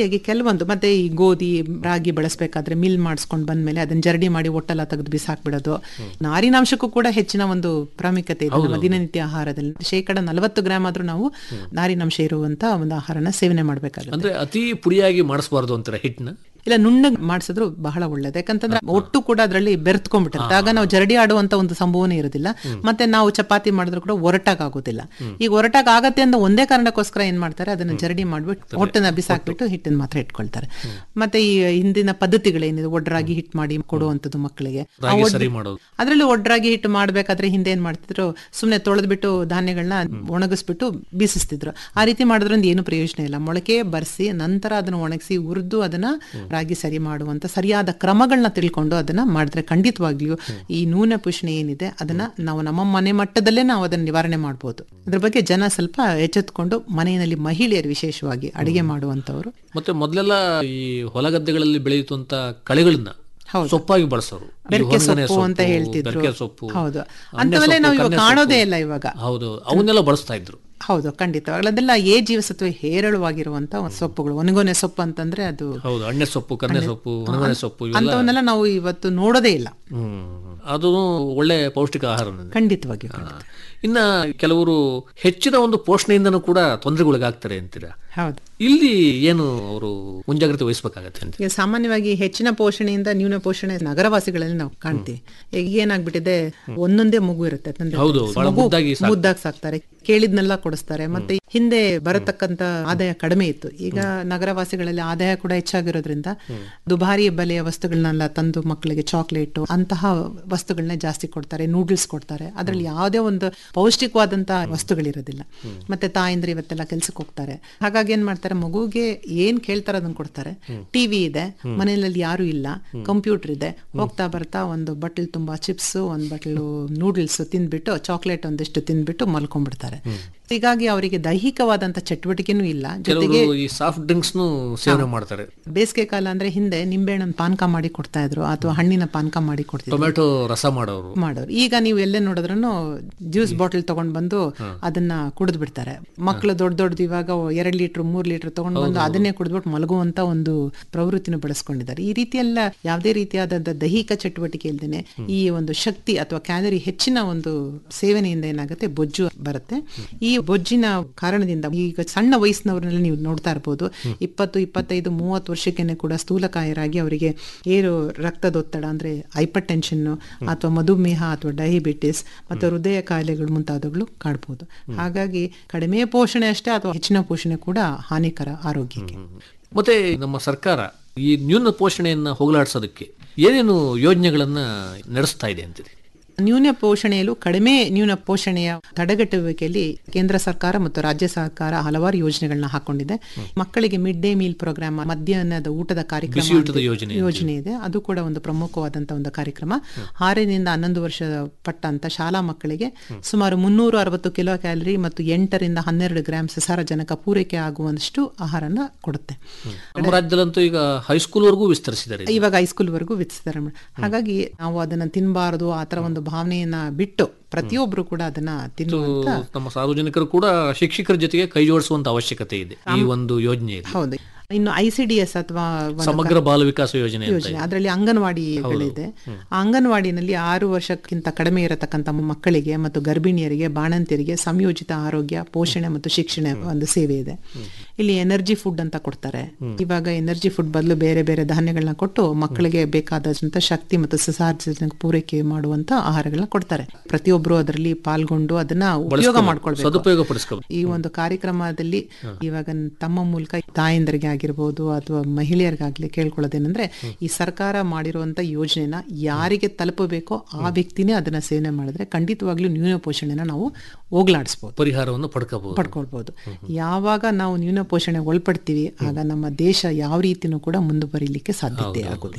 ರೀತಿಯಾಗಿ ಕೆಲವೊಂದು ಮತ್ತೆ ಈ ಗೋಧಿ ರಾಗಿ ಬಳಸಬೇಕಾದ್ರೆ ಮಿಲ್ ಮಾಡಿಸ್ಕೊಂಡು ಬಂದ್ಮೇಲೆ ಅದನ್ನ ಜರಡಿ ಮಾಡಿ ಒಟ್ಟೆಲ್ಲ ತೆಗೆದು ಬಿಸಾಕ್ಬಿಡೋದು ನಾರಿನಾಂಶಕ್ಕೂ ಕೂಡ ಹೆಚ್ಚಿನ ಒಂದು ಪ್ರಾಮುಖ್ಯತೆ ಇದೆ ನಮ್ಮ ದಿನನಿತ್ಯ ಆಹಾರದಲ್ಲಿ ಶೇಕಡ ನಲವತ್ತು ಗ್ರಾಮ್ ಆದ್ರೂ ನಾವು ನಾರಿನಾಂಶ ಇರುವಂತ ಒಂದು ಆಹಾರನ ಸೇವನೆ ಮಾಡಬೇಕಾಗುತ್ತೆ ಅಂದ್ರೆ ಅತಿ ಪುಡಿಯಾಗಿ ಮಾಡಿಸಬಾರ್ದು ಅಂತಾರೆ ಹಿಟ್ಟನ್ನ ಇಲ್ಲ ನುಣ್ಣಗ್ ಮಾಡಿಸಿದ್ರು ಬಹಳ ಒಳ್ಳೇದು ಯಾಕಂತಂದ್ರೆ ಒಟ್ಟು ಕೂಡ ಅದರಲ್ಲಿ ಬೆರೆತ್ಕೊಂಡ್ಬಿಟ್ಟಿರುತ್ತೆ ಆಗ ನಾವು ಜರಡಿ ಆಡುವಂತ ಒಂದು ಸಂಭವನೆ ಇರೋದಿಲ್ಲ ಮತ್ತೆ ನಾವು ಚಪಾತಿ ಮಾಡಿದ್ರು ಕೂಡ ಒರಟಾಗ್ ಆಗೋದಿಲ್ಲ ಈಗ ಒರಟಾಗ್ ಆಗತ್ತೆ ಅಂತ ಒಂದೇ ಕಾರಣಕ್ಕೋಸ್ಕರ ಏನ್ ಮಾಡ್ತಾರೆ ಅದನ್ನ ಜರಡಿ ಮಾಡ್ಬಿಟ್ಟು ಹೊಟ್ಟನ್ನ ಬಿಸಾಕ್ಬಿಟ್ಟು ಹಿಟ್ಟನ್ನ ಮಾತ್ರ ಇಟ್ಕೊಳ್ತಾರೆ ಮತ್ತೆ ಈ ಹಿಂದಿನ ಪದ್ಧತಿಗಳೇನಿದೆ ಒಡ್ರಾಗಿ ಹಿಟ್ಟು ಮಾಡಿ ಕೊಡುವಂತದ್ದು ಮಕ್ಕಳಿಗೆ ಆ ರಾಗಿ ಒಡ್- ಸರಿ ಮಾಡೋದು ಅದ್ರಲ್ಲಿ ಒಡ್ರಾಗಿ ಹಿಟ್ಟು ಮಾಡ್ಬೇಕಾದ್ರೆ ಹಿಂದೆ ಏನ್ ಮಾಡ್ತಿದ್ರು ಸುಮ್ನೆ ತೊಳೆದ್ಬಿಟ್ಟು ಧಾನ್ಯಗಳನ್ನ ಒಣಗಿಸ್ಬಿಟ್ಟು ಬೀಸಿಸ್ತಿದ್ರು ಆ ರೀತಿ ಮಾಡೋದ್ರಿಂದ ಏನು ಪ್ರಯೋಜನ ಇಲ್ಲ ಮೊಳಕೆ ಬರ್ಸಿ ನಂತರ ಅದನ್ನ ಒಣಗಿಸಿ ಹುರಿದು ಅದನ್ನ ರಾಗಿ ಸರಿ ಮಾಡುವಂತ ಸರಿಯಾದ ಕ್ರಮಗಳನ್ನ ತಿಳ್ಕೊಂಡು ಅದನ್ನ ಮಾಡಿದ್ರೆ ಖಂಡಿತವಾಗ್ಲಿಯೂ ಈ ನೂನೆ ಪುಷ್ಣೆ ಏನಿದೆ ಅದನ್ನ ನಾವು ನಮ್ಮ ಮನೆ ಮಟ್ಟದಲ್ಲೇ ನಾವು ಅದನ್ನ ನಿವಾರಣೆ ಮಾಡ್ಬೋದು ಅದ್ರ ಬಗ್ಗೆ ಜನ ಸ್ವಲ್ಪ ಎಚ್ಚೆತ್ಕೊಂಡು ಮನೆಯಲ್ಲಿ ಮಹಿಳೆಯರು ವಿಶೇಷವಾಗಿ ಅಡಿಗೆ ಮಾಡುವಂತವ್ರು ಮತ್ತೆ ಮೊದಲೆಲ್ಲ ಈ ಹೊಲಗದ್ದೆಗಳಲ್ಲಿ ಬೆಳೆಯುವಂತ ಕಳೆಗಳನ್ನ ಹೌದು. ಸೊಪ್ಪಾಗಿ ಬಳಸೋರು ಈ ಬೆರಕೆ ಹೊಂಗನೆ ಸೊಪ್ಪು ಅಂತ ಸೊಪ್ಪು, ಹೇಳ್ತಿದ್ರು ಬೆರಕೆ ಸೊಪ್ಪು ಹೌದು ಅನ್ಯ ಅಂತವೆಲ್ಲ ಸೊಪ್ಪು, ನಾವು ಇವಾಗ ಕನ್ಯ ಕಾಣೋದೇ ಸೊಪ್ಪು. ಇಲ್ಲ ಇವಾಗ ಹೌದು ಅವನ್ನೆಲ್ಲ ಬಳಸ್ತಾ ಇದ್ರು ಹೌದು ಖಂಡಿತವಾಗ್ಲೂ ಅದೆಲ್ಲ ಎ ಜೀವಸತ್ವ ಹೇರಳವಾಗಿರುವಂತ ಒಂದು ಸೊಪ್ಪುಗಳು ಒಣಗೊನೆ ಸೊಪ್ಪು ಅಂತಂದ್ರೆ ಅದು ಹೌದು ಅಣ್ಣೆ ಸೊಪ್ಪು ಕನ್ನೆ ಸೊಪ್ಪು ಒಣಗನೆ ಸೊಪ್ಪು ಇವೆಲ್ಲ ಅಂತವನ್ನೆಲ್ಲ ನಾವು ಇವತ್ತು ನೋಡೋದೇ ಇಲ್ಲ ಹ್ಮ್ ಅದು ಒಳ್ಳೆ ಪೌಷ್ಟಿಕ ಆಹಾರ ಖಂಡಿತವಾಗಿಯೂ ಖಂಡಿತ. ಇನ್ನ ಕೆಲವರು ಹೆಚ್ಚಿನ ಒಂದು ಪೋಷಣೆಯಿಂದನೂ ಕೂಡ ತೊಂದರೆಗೊಳಗಾಗ್ತಾರೆ ಅಂತೀರಾ ಹೌದು ಇಲ್ಲಿ ಏನು ಅವರು ಮುಂಜಾಗ್ರತೆ ವಹಿಸ್ಬೇಕಾಗತ್ತೆ ಅಂತ ಈಗ ಸಾಮಾನ್ಯವಾಗಿ ಹೆಚ್ಚಿನ ಪೋಷಣೆಯಿಂದ ನ್ಯೂನ ಪೋಷಣೆ ನಗರವಾಸಿಗಳಲ್ಲಿ ನಾವು ಕಾಣ್ತೀವಿ ಈಗ ಏನಾಗ್ಬಿಟ್ಟಿದೆ ಒಂದೊಂದೇ ಮಗು ಇರುತ್ತೆ ತಂದೆ ಹೌದು, ತಾಯಿ. ಬಹಳ ಮಗು ಮುದ್ದಾಗಿ ಸಾಕ್ತಾರೆ. ಮುದ್ದಾಗಿ ಸಾಕ್ತಾರೆ ಕೇಳಿದ್ನೆಲ್ಲ ಕೊಡಿಸ್ತಾರೆ ಮತ್ತೆ ಹಿಂದೆ ಬರತಕ್ಕಂತ ಆದಾಯ ಕಡಿಮೆ ಇತ್ತು ಈಗ ನಗರವಾಸಿಗಳಲ್ಲಿ ಆದಾಯ ಕೂಡ ಹೆಚ್ಚಾಗಿರೋದ್ರಿಂದ ದುಬಾರಿ ಬೆಲೆಯ ವಸ್ತುಗಳನ್ನೆಲ್ಲ ತಂದು ಮಕ್ಕಳಿಗೆ ಚಾಕ್ಲೇಟ್ ಅಂತಹ ವಸ್ತುಗಳನ್ನ ಜಾಸ್ತಿ ಕೊಡ್ತಾರೆ ನೂಡಲ್ಸ್ ಕೊಡ್ತಾರೆ ಅದ್ರಲ್ಲಿ ಯಾವುದೇ ಒಂದು ಪೌಷ್ಟಿಕವಾದಂತಹ ವಸ್ತುಗಳಿರೋದಿಲ್ಲ ಮತ್ತೆ ತಾಯಂದ್ರೆ ಇವತ್ತೆಲ್ಲ ಕೆಲ್ಸಕ್ಕೆ ಹೋಗ್ತಾರೆ ಹಾಗಾಗಿ ಏನ್ ಮಾಡ್ತಾರೆ ಮಗುಗೆ ಏನ್ ಕೇಳ್ತಾರೆ ಅದನ್ನ ಕೊಡ್ತಾರೆ ಟಿವಿ ಇದೆ ಮನೆಯಲ್ಲಿ ಯಾರು ಇಲ್ಲ ಕಂಪ್ಯೂಟರ್ ಇದೆ ಹೋಗ್ತಾ ಬರ್ತಾ ಒಂದು ಬಟ್ಲ್ ತುಂಬಾ ಚಿಪ್ಸ್ ಒಂದ್ ಬಟ್ಲು ನೂಡಲ್ಸ್ ತಿಂದ್ಬಿಟ್ಟು ಚಾಕ್ಲೇಟ್ ಒಂದಿಷ್ಟು ತಿಂದ್ಬಿಟ್ಟು ಮಲ್ಕೊಂಡ್ಬಿಡ್ತಾರೆ ಹೀಗಾಗಿ ಅವರಿಗೆ ದೈಹಿಕವಾದಂತ ಚಟುವಟಿಕೆನೂ ಇಲ್ಲ ಕೆಲವರು ಜೊತೆಗೆ ಈ ಸಾಫ್ಟ್ ಡ್ರಿಂಕ್ಸ್ ಸೇವನೆ ಮಾಡ್ತಾರೆ ಬೇಸಿಗೆ ಕಾಲ ಅಂದ್ರೆ ಹಿಂದೆ ನಿಂಬೆಹಣ್ಣು ಪಾನಕ ಮಾಡಿ ಕೊಡ್ತಾ ಇದ್ರು ಅಥವಾ ಹಣ್ಣಿನ ಪಾನಕ ಮಾಡಿ ಕೊಡ್ತಿದ್ರು ಟೊಮೆಟೊ ರಸ ಮಾಡೋರು ಮಾಡೋರು ಈಗ ನೀವು ಎಲ್ಲೇ ನೋಡಿದ್ರು ಜ್ಯೂಸ್ ಬಾಟಲ್ ತಗೊಂಡ್ ಬಂದು ಅದನ್ನ ಕುಡಿದ್ ಬಿಡ್ತಾರೆ ಮಕ್ಕಳು ದೊಡ್ಡ ದೊಡ್ಡದು ಇವಾಗ ಎರಡ್ ಲೀಟರ್ ಮೂರ್ ಲೀಟರ್ ತಗೊಂಡ್ ಬಂದು ಅದನ್ನೇ ಕುಡಿದ್ಬಿಟ್ಟು ಮಲಗುವಂತ ಒಂದು ಪ್ರವೃತ್ತಿನ ಬೆಳೆಸ್ಕೊಂಡಿದ್ದಾರೆ ಈ ರೀತಿ ಎಲ್ಲ ಯಾವುದೇ ರೀತಿಯಾದಂತ ದೈಹಿಕ ಚಟುವಟಿಕೆ ಇಲ್ದೇನೆ ಈ ಒಂದು ಶಕ್ತಿ ಅಥವಾ ಕ್ಯಾಲರಿ ಹೆಚ್ಚಿನ ಒಂದು ಸೇವನೆಯಿಂದ ಏನಾಗುತ್ತೆ ಬೊಜ್ಜು ಬರುತ್ತೆ ಈ ಬೊಜ್ಜಿನ ಕಾರಣದಿಂದ ಈಗ ಸಣ್ಣ ವಯಸ್ಸಿನವ್ರನ್ನೆಲ್ಲ ನೀವು ನೋಡ್ತಾ ಇರ್ಬೋದು ಇಪ್ಪತ್ತು ಇಪ್ಪತ್ತೈದು ಮೂವತ್ತು ವರ್ಷಕ್ಕೇನೆ ಕೂಡ ಸ್ಥೂಲಕಾಯರಾಗಿ ಅವರಿಗೆ ಏರು ರಕ್ತದೊತ್ತಡ ಅಂದ್ರೆ ಹೈಪರ್ ಟೆನ್ಷನ್ ಅಥವಾ ಮಧುಮೇಹ ಅಥವಾ ಡಯಾಬಿಟಿಸ್ ಮತ್ತು ಹೃದಯ ಕಾಯಿಲೆಗಳು ಮುಂತಾದವುಗಳು ಕಾಡ್ಬೋದು ಹಾಗಾಗಿ ಕಡಿಮೆ ಪೋಷಣೆ ಅಷ್ಟೇ ಅಥವಾ ಹೆಚ್ಚಿನ ಪೋಷಣೆ ಕೂಡ ಹಾನಿಕರ ಆರೋಗ್ಯಕ್ಕೆ ಮತ್ತೆ ನಮ್ಮ ಸರ್ಕಾರ ಈ ನ್ಯೂನ ಪೋಷಣೆಯನ್ನ ಹೋಗಲಾಡಿಸೋದಕ್ಕೆ ಏನೇನು ಯೋಜನೆಗಳನ್ನ ನಡೆಸ್ತಾ ಇದೆ ಅಂತೀರಿ ನ್ಯೂನ ಪೋಷಣೆಯಲ್ಲೂ ಕಡಿಮೆ ನ್ಯೂನ ಪೋಷಣೆಯ ತಡೆಗಟ್ಟುವಿಕೆಯಲ್ಲಿ ಕೇಂದ್ರ ಸರ್ಕಾರ ಮತ್ತು ರಾಜ್ಯ ಸರ್ಕಾರ ಹಲವಾರು ಯೋಜನೆಗಳನ್ನ ಹಾಕೊಂಡಿದೆ ಮಕ್ಕಳಿಗೆ ಮಿಡ್ ಡೇ ಮೀಲ್ ಪ್ರೋಗ್ರಾಮ್ ಮಧ್ಯಾಹ್ನದ ಊಟದ ಕಾರ್ಯಕ್ರಮ ಬಿಸಿಯೂಟದ ಅಂತ ಯೋಜನೆ ಯೋಜನೆ ಇದೆ ಅದು ಕೂಡ ಒಂದು ಪ್ರಮುಖವಾದಂತ ಒಂದು ಕಾರ್ಯಕ್ರಮ ಆರರಿಂದ ಹನ್ನೊಂದು ವರ್ಷ ಪಟ್ಟಂತ ಶಾಲಾ ಮಕ್ಕಳಿಗೆ ಸುಮಾರು ಮುನ್ನೂರ ಅರವತ್ತು ಕಿಲೋ ಕ್ಯಾಲರಿ ಮತ್ತು ಎಂಟರಿಂದ ಹನ್ನೆರಡು ಗ್ರಾಮ್ ಸಸಾರಜನಕ ಪೂರೈಕೆ ಆಗುವಷ್ಟು ಆಹಾರನ ಕೊಡುತ್ತೆ ನಮ್ಮ ರಾಜ್ಯದಲ್ಲಂತೂ ಈಗ ಹೈಸ್ಕೂಲ್ ವರೆಗೂ ವಿಸ್ತರಿಸಿದ್ದಾರೆ ಇವಾಗ ಹೈಸ್ಕೂಲ್ ವರೆಗೂ ವಿಧಿಸಿದ್ದಾರೆ ಮೇಡಮ್. ಹಾಗಾಗಿ ನಾವು ಅದನ್ನ ತಿನ್ನಬಾರದು ಆ ತರ ಒಂದು ಭಾವನೆಯನ್ನ ಬಿಟ್ಟು ಪ್ರತಿಯೊಬ್ರು ಕೂಡ ಅದನ್ನ ತಿನ್ನುವಂತ ನಮ್ಮ ಸಾರ್ವಜನಿಕರು ಕೂಡ ಶಿಕ್ಷಕರ ಜೊತೆಗೆ ಕೈ ಜೋಡಿಸುವಂತ ಅವಶ್ಯಕತೆ ಇದೆ ಈ ಒಂದು ಯೋಜನೆಯಲ್ಲಿ ಹೌದು ಇನ್ನು ಐ ಸಿ ಡಿ ಎಸ್ ಅಥವಾ ಒಂದು ಸಮಗ್ರ ಬಾಲ ವಿಕಾಸ ಯೋಜನೆ ಅಂತ ಯೋಜನೆ ಅದರಲ್ಲಿ ಅಂಗನವಾಡಿಗಳಿದೆ ಆ ಅಂಗನವಾಡಿನಲ್ಲಿ ಆರು ವರ್ಷಕ್ಕಿಂತ ಕಡಿಮೆ ಇರತಕ್ಕಂತ ಮಕ್ಕಳಿಗೆ ಮತ್ತು ಗರ್ಭಿಣಿಯರಿಗೆ ಬಾಣಂತಿಯರಿಗೆ ಸಂಯೋಜಿತ ಆರೋಗ್ಯ ಪೋಷಣೆ ಮತ್ತು ಶಿಕ್ಷಣ ಒಂದು ಸೇವೆ ಇದೆ ಇಲ್ಲಿ ಎನರ್ಜಿ ಫುಡ್ ಅಂತ ಕೊಡ್ತಾರೆ ಇವಾಗ ಎನರ್ಜಿ ಫುಡ್ ಬದಲು ಬೇರೆ ಬೇರೆ ಧಾನ್ಯಗಳನ್ನ ಕೊಟ್ಟು ಮಕ್ಕಳಿಗೆ ಬೇಕಾದಂತ ಶಕ್ತಿ ಮತ್ತು ಸಸಾರ್ಜನಕ ಪೂರೈಕೆ ಮಾಡುವಂತ ಆಹಾರಗಳನ್ನ ಕೊಡ್ತಾರೆ ಪ್ರತಿಯೊಬ್ರು ಅದರಲ್ಲಿ ಪಾಲ್ಗೊಂಡು ಅದನ್ನ ಉಪಯೋಗ ಮಾಡ್ಕೊಳ್ಬೇಕು ಸದುಪಯೋಗ ಪಡಿಸ್ಕೋಬೇಕು ಈ ಒಂದು ಕಾರ್ಯಕ್ರಮದಲ್ಲಿ ಇವಾಗ ತಮ್ಮ ಮೂಲಕ ತಾಯಂದರಿಗೆ ಆಗಿರ್ಬೋದು ಅಥವಾ ಮಹಿಳೆಯರಿಗಾಗ್ಲಿ ಕೇಳ್ಕೊಳ್ಳೋದೇನಂದ್ರೆ ಈ ಸರ್ಕಾರ ಮಾಡಿರುವಂತ ಯೋಜನೆನ ಯಾರಿಗೆ ತಲುಪಬೇಕೋ ಆ ವ್ಯಕ್ತಿನೇ ಅದನ್ನ ಸೇವನೆ ಮಾಡಿದ್ರೆ ಖಂಡಿತವಾಗ್ಲೂ ನ್ಯೂನ ಪೋಷಣೆನ ನಾವು ಹೋಗ್ಲಾಡಿಸ್ಬೋದು ಪರಿಹಾರವನ್ನು ಪಡ್ಕೋಬಹುದು ಪಡ್ಕೊಳ್ಬಹುದು ಯಾವಾಗ ನಾವು ನ್ಯೂನ ಪೋಷಣೆ ಒಳಪಡ್ತೀವಿ ಆಗ ನಮ್ಮ ದೇಶ ಯಾವ ರೀತಿನೂ ಕೂಡ ಮುಂದುವರಿಲಿಕ್ಕೆ ಸಾಧ್ಯತೆ ಆಗುದಿಲ್ಲ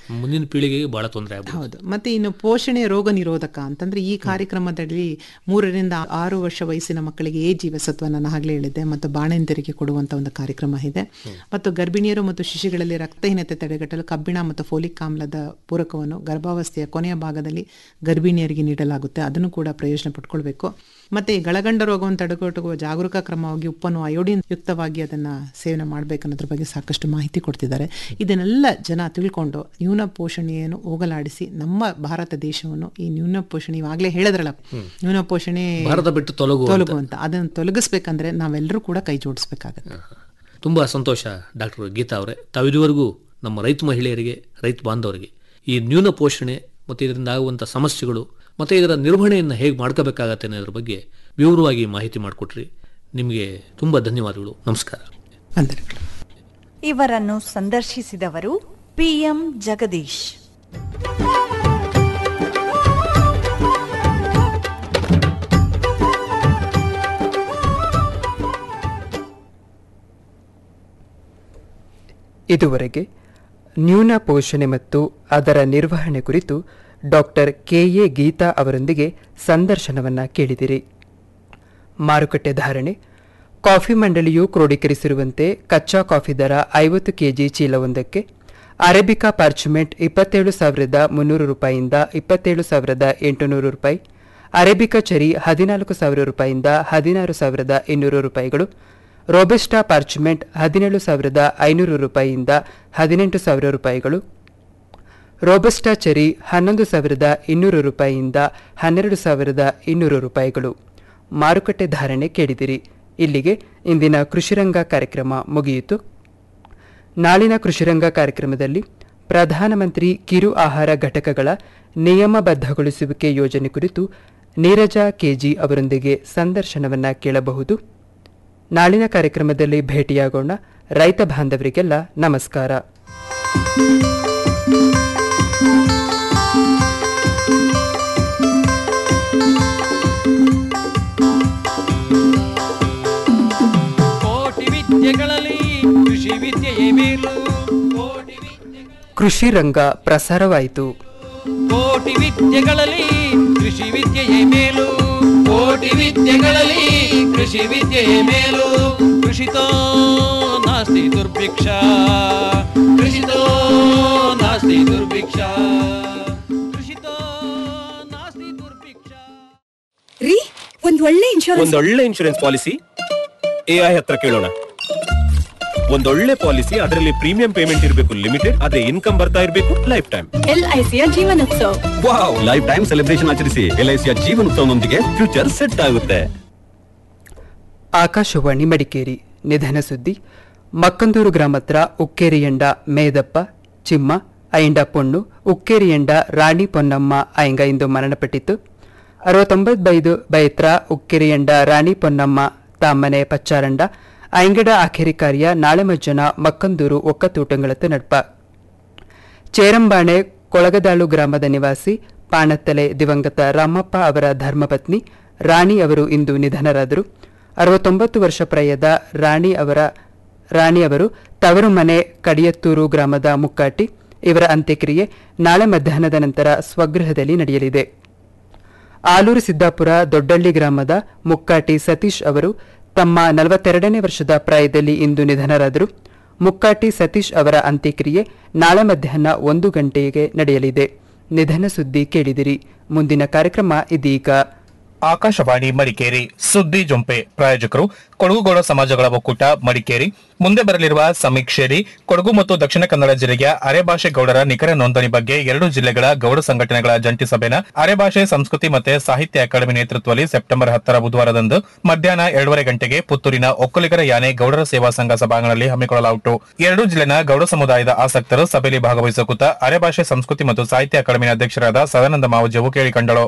ಮುಂದಿನ ಪೀಳಿಗೆಗೆ ಬಹಳ ತೊಂದರೆ ಆಗ್ಬೋದು ಹೌದು ಮತ್ತೆ ಇನ್ನು ಪೋಷಣೆ ರೋಗ ನಿರೋಧಕ ಅಂತಂದ್ರೆ ಈ ಕಾರ್ಯಕ್ರಮದಲ್ಲಿ ಮೂರರಿಂದ ಆರು ವರ್ಷ ವಯಸ್ಸಿನ ಮಕ್ಕಳಿಗೆ ಎ ಜೀವಸತ್ವ ನಾನು ಆಗಲೇ ಹೇಳಿದ್ದೆ ಮತ್ತು ಬಾಣಂತಿಯರಿಗೆ ಕೊಡುವಂತ ಒಂದು ಕಾರ್ಯಕ್ರಮ ಇದೆ ಮತ್ತು ಗರ್ಭಿಣಿಯರು ಮತ್ತು ಶಿಶುಗಳಲ್ಲಿ ರಕ್ತಹೀನತೆ ತಡೆಗಟ್ಟಲು ಕಬ್ಬಿಣ ಮತ್ತು ಫೋಲಿಕ್ ಆಮ್ಲದ ಪೂರಕವನ್ನು ಗರ್ಭಾವಸ್ಥೆಯ ಕೊನೆಯ ಭಾಗದಲ್ಲಿ ಗರ್ಭಿಣಿಯರಿಗೆ ನೀಡಲಾಗುತ್ತೆ ಅದನ್ನು ಕೂಡ ಪ್ರಯೋಜನ ಪಡ್ಕೊಳ್ಬೇಕು ಮತ್ತೆ ಈ ಗಳಗಂಡ ರೋಗವನ್ನು ತಡೆಗಟ್ಟುವ ಜಾಗರೂಕ ಕ್ರಮವಾಗಿ ಉಪ್ಪನ್ನು ಅಯೋಡಿನ್ ಯುಕ್ತವಾಗಿ ಅದನ್ನ ಸೇವನೆ ಮಾಡಬೇಕನ್ನೋದ್ರ ಬಗ್ಗೆ ಸಾಕಷ್ಟು ಮಾಹಿತಿ ಕೊಡ್ತಿದ್ದಾರೆ ಇದನ್ನೆಲ್ಲ ಜನ ತಿಳ್ಕೊಂಡು ನ್ಯೂನ ಪೋಷಣೆಯನ್ನು ಹೋಗಲಾಡಿಸಿ ನಮ್ಮ ಭಾರತ ದೇಶವನ್ನು ಈ ನ್ಯೂನ ಪೋಷಣೆ ಇವಾಗಲೇ ಹೇಳಿದ್ರಲ್ಲ ನ್ಯೂನ ಪೋಷಣೆ ಭಾರತ ಬಿಟ್ಟು ತೊಲಗು ಅಂತ. ತೊಲಗು ಅಂತ ಅದನ್ನು ತೊಲಗಿಸ್ಬೇಕಂದ್ರೆ ನಾವೆಲ್ಲರೂ ಕೂಡ ಕೈ ಜೋಡಿಸ್ಬೇಕಾಗತ್ತೆ ತುಂಬ ಸಂತೋಷ ಡಾಕ್ಟರ್ ಗೀತಾ ಅವರೇ ತಾವಿದುವರೆಗೂ ನಮ್ಮ ರೈತ ಮಹಿಳೆಯರಿಗೆ ರೈತ ಬಾಂಧವರಿಗೆ ಈ ನ್ಯೂನ ಪೋಷಣೆ ಮತ್ತು ಇದರಿಂದ ಆಗುವಂಥ ಸಮಸ್ಯೆಗಳು ಮತ್ತು ಇದರ ನಿರ್ವಹಣೆಯನ್ನು ಹೇಗೆ ಮಾಡ್ಕೋಬೇಕಾಗತ್ತೆ ಅನ್ನೋದ್ರ ಬಗ್ಗೆ ವಿವರವಾಗಿ ಮಾಹಿತಿ ಮಾಡಿಕೊಟ್ರಿ ನಿಮಗೆ ತುಂಬ ಧನ್ಯವಾದಗಳು ನಮಸ್ಕಾರ ವಂದನೆಗಳು ಇವರನ್ನು ಸಂದರ್ಶಿಸಿದವರು ಪಿಎಂ ಜಗದೀಶ್ ಇದುವರೆಗೆ ನ್ಯೂನ ಪೋಷಣೆ ಮತ್ತು ಅದರ ನಿರ್ವಹಣೆ ಕುರಿತು ಡಾಕ್ಟರ್ ಕೆ ಎ ಗೀತಾ ಅವರೊಂದಿಗೆ ಸಂದರ್ಶನವನ್ನು ಕೇಳಿದಿರಿ ಮಾರುಕಟ್ಟೆ ಧಾರಣೆ ಕಾಫಿ ಮಂಡಳಿಯು ಕ್ರೋಢೀಕರಿಸಿರುವಂತೆ ಕಚ್ಚಾ ಕಾಫಿ ದರ ಐವತ್ತು ಕೆಜಿ ಚೀಲವೊಂದಕ್ಕೆ ಅರೇಬಿಕಾ ಪಾರ್ಚುಮೆಂಟ್ ಇಪ್ಪತ್ತೇಳು ಸಾವಿರದ ಮುನ್ನೂರು ರೂಪಾಯಿಯಿಂದ ಇಪ್ಪತ್ತೇಳು ಸಾವಿರದ ಎಂಟುನೂರು ರೂಪಾಯಿ ಅರೇಬಿಕಾ ಚರಿ ಹದಿನಾಲ್ಕು ಸಾವಿರ ರೂಪಾಯಿಯಿಂದ ಹದಿನಾರು ಸಾವಿರದ ಇನ್ನೂರು ರೂಪಾಯಿಗಳು ರೋಬೆಸ್ಟಾ ಪಾರ್ಚುಮೆಂಟ್ ಹದಿನೇಳು ಸಾವಿರದ ಐನೂರು ರೂಪಾಯಿಯಿಂದ ಹದಿನೆಂಟು ಸಾವಿರ ರೂಪಾಯಿಗಳು ರೋಬಸ್ಟಾ ಚೆರಿ ಹನ್ನೊಂದು ಸಾವಿರದ ಇನ್ನೂರು ರೂಪಾಯಿಯಿಂದ ಹನ್ನೆರಡು ಸಾವಿರದ ಇನ್ನೂರು ರೂಪಾಯಿಗಳು ಮಾರುಕಟ್ಟೆ ಧಾರಣೆ ಕೇಳಿದಿರಿ ಇಲ್ಲಿಗೆ ಇಂದಿನ ಕೃಷಿರಂಗ ಕಾರ್ಯಕ್ರಮ ಮುಗಿಯಿತು ನಾಳಿನ ಕೃಷಿರಂಗ ಕಾರ್ಯಕ್ರಮದಲ್ಲಿ ಪ್ರಧಾನಮಂತ್ರಿ ಕಿರು ಆಹಾರ ಘಟಕಗಳ ನಿಯಮಬದ್ಧಗೊಳಿಸುವಿಕೆ ಯೋಜನೆ ಕುರಿತು ನೀರಜಾ ಕೆಜಿ ಅವರೊಂದಿಗೆ ಸಂದರ್ಶನವನ್ನ ಕೇಳಬಹುದು ನಾಳಿನ ಕಾರ್ಯಕ್ರಮದಲ್ಲಿ ಭೇಟಿಯಾಗೋಣ ರೈತ ಬಾಂಧವರಿಗೆಲ್ಲ ನಮಸ್ಕಾರ ಕೋಟಿ ವಿದ್ಯೆಗಳಲ್ಲಿ ಕೃಷಿ ವಿದ್ಯೆಯೇ ಮೇಲು ಕೋಟಿ ವಿದ್ಯೆ ಕೃಷಿ ರಂಗ ಪ್ರಸಾರವಾಯಿತು ಕೋಟಿ ವಿದ್ಯೆಗಳಲ್ಲಿ ಕೃಷಿ ವಿದ್ಯೆಯೇ ಮೇಲು ಕೋಟಿ ವಿದ್ಯೆಗಳಲ್ಲಿ ಕೃಷಿ ವಿದ್ಯೆಯೇ ಮೇಲು ಕೃಷಿತೋ ನಾಸ್ತಿ ದುರ್ಭಿಕ್ಷ ಕೃಷಿತೋ ನಾಸ್ತಿ ದುರ್ಭಿಕ್ಷ ಕೃಷಿತೋ ನಾಸ್ತಿ ದುರ್ಭಿಕ್ಷ ರೀ ಒಂದ್ ಒಳ್ಳೆ ಇನ್ಶೂರೆನ್ಸ್ ಒಂದೊಳ್ಳೆ ಇನ್ಶೂರೆನ್ಸ್ ಪಾಲಿಸಿ ಎಐ ಹತ್ರ ಕೇಳೋಣ ಒಂದೊಳ್ಳೆ ಪಾಲಿಸಿ ಅದರಲ್ಲಿ ಪ್ರೀಮಿಯಂ ಪೇಮೆಂಟ್ ಇರಬೇಕು ಲಿಮಿಟೆಡ್ ಅದೇ ಇನ್ಕಮ್ ಬರ್ತಾ ಇರಬೇಕು ಲೈಫ್ ಟೈಮ್ ಎಲ್ ಐ ಸಿಯ Jeevan Utsav wow life time celebration ಆಚರಿಸಿ ಎಲ್ಐಸಿಯ ಜೀವನೋತ್ಸವನೊಂದಿಗೆ ಫ್ಯೂಚರ್ ಸೆಟ್ ಆಗುತ್ತೆ ಆಕಾಶವಾಣಿ ಮಡಿಕೇರಿ ನಿಧನ ಸುದ್ದಿ ಮಕ್ಕಂದೂರು ಗ್ರಾಮತ್ರ ಉಕ್ಕೇರಿಯಂಡ ಮೇದಪ್ಪ ಚಿಮ್ಮ ಅಯ್ಯಂಡ ಪೊಣ್ಣು ಉಕ್ಕೇರಿಯಂಡ ರಾಣಿ ಪೊನ್ನಮ್ಮ ಅಯ್ಯಂಗ ಇಂದು ಮರಣಪಟ್ಟಿತು ಅರವತ್ತೊಂಬತ್ತೈದು ಬೈತ್ರ ಉಕ್ಕೇರಿಯಂಡ ರಾಣಿ ಪೊನ್ನಮ್ಮ ತಾಮನೆ ಪಚ್ಚಾರಂಡ ಅಯ್ಯಂಗಡ ಆಖೇರಿ ಕಾರ್ಯ ನಾಳೆ ಮಜ್ಜನ ಮಕ್ಕಂದೂರು ಒಕ್ಕತೂಟಂಗಳತ್ತು ನಡ್ಪ ಚೇರಂಬಾಣೆ ಕೊಳಗದಾಳು ಗ್ರಾಮದ ನಿವಾಸಿ ಪಾಣತ್ತಲೆ ದಿವಂಗತ ರಾಮಪ್ಪ ಅವರ ಧರ್ಮಪತ್ನಿ ರಾಣಿ ಅವರು ಇಂದು ನಿಧನರಾದರು ಅರವತ್ತೊಂಬತ್ತು ವರ್ಷ ಪ್ರಾಯದ ರಾಣಿ ಅವರ ರಾಣಿ ಅವರು ತವರು ಮನೆ ಕಡಿಯತ್ತೂರು ಗ್ರಾಮದ ಮುಕ್ಕಾಟಿ ಇವರ ಅಂತ್ಯಕ್ರಿಯೆ ನಾಳೆ ಮಧ್ಯಾಹ್ನದ ನಂತರ ಸ್ವಗೃಹದಲ್ಲಿ ನಡೆಯಲಿದೆ ಆಲೂರು ಸಿದ್ದಾಪುರ ದೊಡ್ಡಳ್ಳಿ ಗ್ರಾಮದ ಮುಕ್ಕಾಟಿ ಸತೀಶ್ ಅವರು ತಮ್ಮ ನಲವತ್ತೆರಡನೇ ವರ್ಷದ ಪ್ರಾಯದಲ್ಲಿ ಇಂದು ನಿಧನರಾದರು ಮುಕ್ಕಾಟಿ ಸತೀಶ್ ಅವರ ಅಂತ್ಯಕ್ರಿಯೆ ನಾಳೆ ಮಧ್ಯಾಹ್ನ ಒಂದು ಗಂಟೆಗೆ ನಡೆಯಲಿದೆ ನಿಧನ ಸುದ್ದಿ ಕೇಳಿದಿರಿ ಮುಂದಿನ ಕಾರ್ಯಕ್ರಮ ಇದೀಗ ಆಕಾಶವಾಣಿ ಮಡಿಕೇರಿ ಸುದ್ದಿ ಜೊಂಪೆ ಪ್ರಾಯೋಜಕರು ಕೊಡಗುಗೌಡ ಸಮಾಜಗಳ ಒಕ್ಕೂಟ ಮಡಿಕೇರಿ ಮುಂದೆ ಬರಲಿರುವ ಸಮೀಕ್ಷೆಯಲ್ಲಿ ಕೊಡಗು ಮತ್ತು ದಕ್ಷಿಣ ಕನ್ನಡ ಜಿಲ್ಲೆಯ ಅರೆಭಾಷೆ ಗೌಡರ ನಿಖರ ನೋಂದಣಿ ಬಗ್ಗೆ ಎರಡು ಜಿಲ್ಲೆಗಳ ಗೌಡ ಸಂಘಟನೆಗಳ ಜಂಟಿ ಸಭೆನ ಅರೆಭಾಷೆ ಸಂಸ್ಕೃತಿ ಮತ್ತೆ ಸಾಹಿತ್ಯ ಅಕಾಡೆಮಿ ನೇತೃತ್ವದಲ್ಲಿ ಸೆಪ್ಟೆಂಬರ್ ಹತ್ತರ ಬುಧವಾರದಂದು ಮಧ್ಯಾಹ್ನ ಎರಡೂವರೆ ಗಂಟೆಗೆ ಪುತ್ತೂರಿನ ಒಕ್ಕಲಿಗರ ಯಾನೆ ಗೌಡರ ಸೇವಾ ಸಂಘ ಸಭಾಂಗಣದಲ್ಲಿ ಹಮ್ಮಿಕೊಳ್ಳಲಾಯಿತು ಎರಡು ಜಿಲ್ಲೆನ ಗೌಡ ಸಮುದಾಯದ ಆಸಕ್ತರು ಸಭೆಯಲ್ಲಿ ಭಾಗವಹಿಸುತ್ತ ಅರೆಭಾಷೆ ಸಂಸ್ಕೃತಿ ಮತ್ತು ಸಾಹಿತ್ಯ ಅಕಾಡೆಮಿ ಅಧ್ಯಕ್ಷರಾದ ಸದಾನಂದ ಮಾವಜವು ಕೇಳಿಕೊಂಡಳು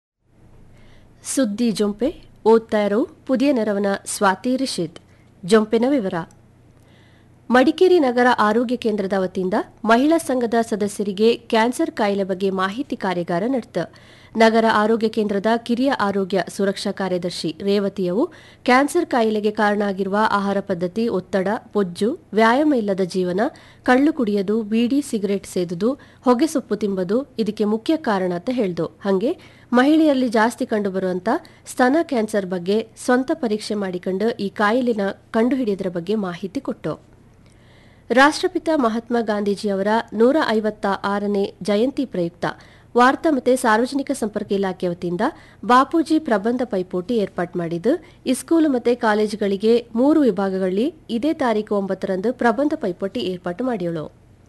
ಸುದ್ದಿ ಜೊಂಪೆ ಓದ್ತಾ ಇರೋ ಪುದಿಯ ನೆರವನ ಸ್ವಾತಿ ರಿಷಿತ್ ಜೊಂಪಿನ ವಿವರ ಮಡಿಕೇರಿ ನಗರ ಆರೋಗ್ಯ ಕೇಂದ್ರದ ವತಿಯಿಂದ ಮಹಿಳಾ ಸಂಘದ ಸದಸ್ಯರಿಗೆ ಕ್ಯಾನ್ಸರ್ ಕಾಯಿಲೆ ಬಗ್ಗೆ ಮಾಹಿತಿ ಕಾರ್ಯಾಗಾರ ನಡೆದ ನಗರ ಆರೋಗ್ಯ ಕೇಂದ್ರದ ಕಿರಿಯ ಆರೋಗ್ಯ ಸುರಕ್ಷಾ ಕಾರ್ಯದರ್ಶಿ ರೇವತಿಯವು ಕ್ಯಾನ್ಸರ್ ಕಾಯಿಲೆಗೆ ಕಾರಣ ಆಗಿರುವ ಆಹಾರ ಪದ್ಧತಿ ಒತ್ತಡ ಬೊಜ್ಜು ವ್ಯಾಯಾಮ ಇಲ್ಲದ ಜೀವನ ಕಳ್ಳು ಕುಡಿಯೋದು ಬೀಡಿ ಸಿಗರೆಟ್ ಸೇದುದು ಹೊಗೆ ಸೊಪ್ಪು ತಿಂಬುದು ಇದಕ್ಕೆ ಮುಖ್ಯ ಕಾರಣ ಅಂತ ಹೇಳ್ದು ಹಾಗೆ ಮಹಿಳೆಯರಲ್ಲಿ ಜಾಸ್ತಿ ಕಂಡುಬರುವಂತ ಸ್ತನ ಕ್ಯಾನ್ಸರ್ ಬಗ್ಗೆ ಸ್ವಂತ ಪರೀಕ್ಷೆ ಮಾಡಿಕೊಂಡು ಈ ಕಾಯಿಲೆನ ಕಂಡುಹಿಡಿಯೋದ್ರ ಬಗ್ಗೆ ಮಾಹಿತಿ ಕೊಟ್ಟು ರಾಷ್ಟ್ರಪಿತ ಮಹಾತ್ಮ ಗಾಂಧೀಜಿಯವರ ನೂರ ಐವತ್ತ ಆರನೇ ಜಯಂತಿ ಪ್ರಯುಕ್ತ ವಾರ್ತಾ ಮತ್ತು ಸಾರ್ವಜನಿಕ ಸಂಪರ್ಕ ಇಲಾಖೆ ವತಿಯಿಂದ ಬಾಪೂಜಿ ಪ್ರಬಂಧ ಪೈಪೋಟಿ ಏರ್ಪಾಡು ಮಾಡಿದ್ದು ಇಸ್ಕೂಲು ಮತ್ತು ಕಾಲೇಜುಗಳಿಗೆ ಮೂರು ವಿಭಾಗಗಳಲ್ಲಿ ಇದೇ ತಾರೀಕು ಒಂಬತ್ತರಂದು ಪ್ರಬಂಧ ಪೈಪೋಟಿ ಏರ್ಪಾಟು ಮಾಡಿಯೋಳು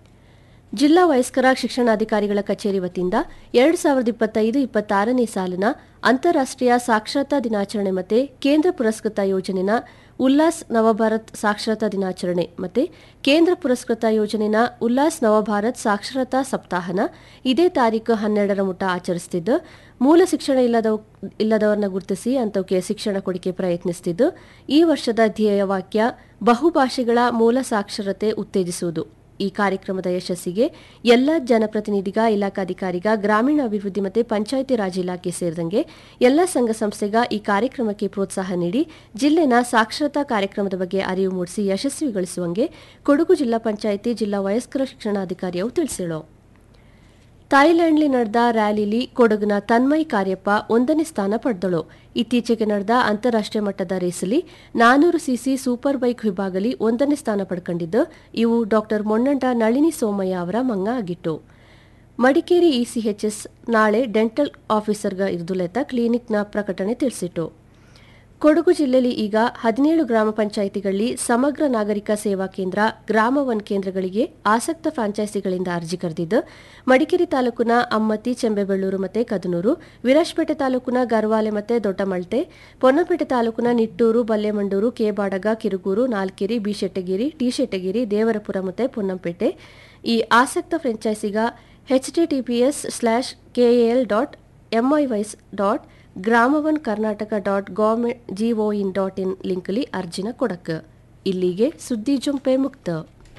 ಜಿಲ್ಲಾ ವಯಸ್ಕರ ಶಿಕ್ಷಣಾಧಿಕಾರಿಗಳ ಕಚೇರಿ ವತಿಯಿಂದ ಎರಡು ಸಾವಿರದ ಇಪ್ಪತ್ತೈದು ಇಪ್ಪತ್ತಾರನೇ ಸಾಲಿನ ಅಂತಾರಾಷ್ಟ್ರೀಯ ಸಾಕ್ಷರತಾ ದಿನಾಚರಣೆ ಮತ್ತು ಕೇಂದ್ರ ಪುರಸ್ಕೃತ ಯೋಜನೆನ ಉಲ್ಲಾಸ್ ನವಭಾರತ್ ಸಾಕ್ಷರತಾ ದಿನಾಚರಣೆ ಮತ್ತು ಕೇಂದ್ರ ಪುರಸ್ಕೃತ ಯೋಜನೆನ ಉಲ್ಲಾಸ್ ನವಭಾರತ್ ಸಾಕ್ಷರತಾ ಸಪ್ತಾಹನ ಇದೇ ತಾರೀಕು ಹನ್ನೆರಡರ ಮುಟ ಆಚರಿಸುತ್ತಿದ್ದು ಮೂಲ ಶಿಕ್ಷಣ ಇಲ್ಲದ ಇಲ್ಲದವರನ್ನ ಗುರುತಿಸಿ ಅಂತವಕ್ಕೆ ಶಿಕ್ಷಣ ಕೊಡಿಕೆ ಪ್ರಯತ್ನಿಸುತ್ತಿದ್ದು ಈ ವರ್ಷದ ಧ್ಯೇಯ ವಾಕ್ಯ ಬಹುಭಾಷೆಗಳ ಮೂಲ ಸಾಕ್ಷರತೆ ಉತ್ತೇಜಿಸುವುದು ಈ ಕಾರ್ಯಕ್ರಮದ ಯಶಸ್ಸಿಗೆ ಎಲ್ಲ ಜನಪ್ರತಿನಿಧಿಗ ಇಲಾಖಾಧಿಕಾರಿಗ ಗ್ರಾಮೀಣಾಭಿವೃದ್ಧಿ ಮತ್ತು ಪಂಚಾಯಿತಿ ರಾಜ್ ಇಲಾಖೆ ಸೇರಿದಂಗೆ ಎಲ್ಲ ಸಂಘ ಸಂಸ್ಥೆಗ ಈ ಕಾರ್ಯಕ್ರಮಕ್ಕೆ ಪ್ರೋತ್ಸಾಹ ನೀಡಿ ಜಿಲ್ಲೆನ ಸಾಕ್ಷರತಾ ಕಾರ್ಯಕ್ರಮದ ಬಗ್ಗೆ ಅರಿವು ಮೂಡಿಸಿ ಯಶಸ್ವಿಗೊಳಿಸುವಂಗೆ ಕೊಡಗು ಜಿಲ್ಲಾ ಪಂಚಾಯಿತಿ ಜಿಲ್ಲಾ ವಯಸ್ಕರ ಶಿಕ್ಷಣಾಧಿಕಾರಿಯವು ತಿಳಿಸಿಳು ಥಾಯ್ಲೆಂಡ್ಲಿ ನಡೆದ ರ್ಯಾಲಿಲಿ ಕೊಡಗಿನ ತನ್ಮಯ್ ಕಾರ್ಯಪ್ಪ ಒಂದನೇ ಸ್ಥಾನ ಪಡೆದಳು ಇತ್ತೀಚೆಗೆ ನಡೆದ ಅಂತಾರಾಷ್ಟ್ರೀಯ ಮಟ್ಟದ ರೇಸಲ್ಲಿ ನಾನೂರು ಸಿಸಿ ಸೂಪರ್ ಬೈಕ್ ವಿಭಾಗಲಿ ಒಂದನೇ ಸ್ಥಾನ ಪಡ್ಕೊಂಡಿದ್ದು ಇವು ಡಾಕ್ಟರ್ ಮೊನ್ನಂಡ ನಳಿನಿ ಸೋಮಯ್ಯ ಅವರ ಮಂಗ ಆಗಿತ್ತು ಮಡಿಕೇರಿ ಇಸಿಎಚ್ಎಸ್ ನಾಳೆ ಡೆಂಟಲ್ ಆಫೀಸರ್ಗ ಇರ್ದುಲೆತ ಕ್ಲಿನಿಕ್ನ ಪ್ರಕಟಣೆ ತಿಳಿಸಿತು ಕೊಡಗು ಜಿಲ್ಲೆಯಲ್ಲಿ ಈಗ ಹದಿನೇಳು ಗ್ರಾಮ ಪಂಚಾಯಿತಿಗಳಲ್ಲಿ ಸಮಗ್ರ ನಾಗರಿಕ ಸೇವಾ ಕೇಂದ್ರ ಗ್ರಾಮ ಒನ್ ಕೇಂದ್ರಗಳಿಗೆ ಆಸಕ್ತ ಫ್ರಾಂಚೈಸಿಗಳಿಂದ ಅರ್ಜಿ ಕರೆದಿದ್ದು ಮಡಿಕೇರಿ ತಾಲೂಕಿನ ಅಮ್ಮತ್ತಿ ಚೆಂಬೆಬೆಳ್ಳೂರು ಮತ್ತು ಕದನೂರು ವಿರಾಜಪೇಟೆ ತಾಲೂಕಿನ ಗರ್ವಾಲೆ ಮತ್ತು ದೊಡ್ಡಮಳ್ತೆ ಪೊನ್ನಪೇಟೆ ತಾಲೂಕಿನ ನಿಟ್ಟೂರು ಬಲ್ಲೆಮಂಡೂರು ಕೆಬಾಡಗ ಕಿರುಗೂರು ನಾಲ್ಕೆರಿ ಬಿಶೆಟ್ಟಗಿರಿ ಟಿಶೆಟ್ಟಗಿರಿ ದೇವರಪುರ ಮತ್ತು ಪೊನ್ನಂಪೇಟೆ ಈ ಆಸಕ್ತ ಫ್ರಾಂಚೈಸಿಗ ಎಚ್ಟಿಟಿಪಿಎಸ್ ಸ್ಲ್ಯಾಶ್ ಕೆಎಎಲ್ ಡಾಟ್ ಎಂಐವೈಸ್ dot Gramaone Karnataka dot government GO in dot in ಲಿಂಕ್ಲಿ ಅರ್ಜಿನ ಕೊಡಕ್ ಇಲ್ಲಿಗೆ ಸುದ್ದಿ ಜೊಂಪೆ ಮುಕ್ತ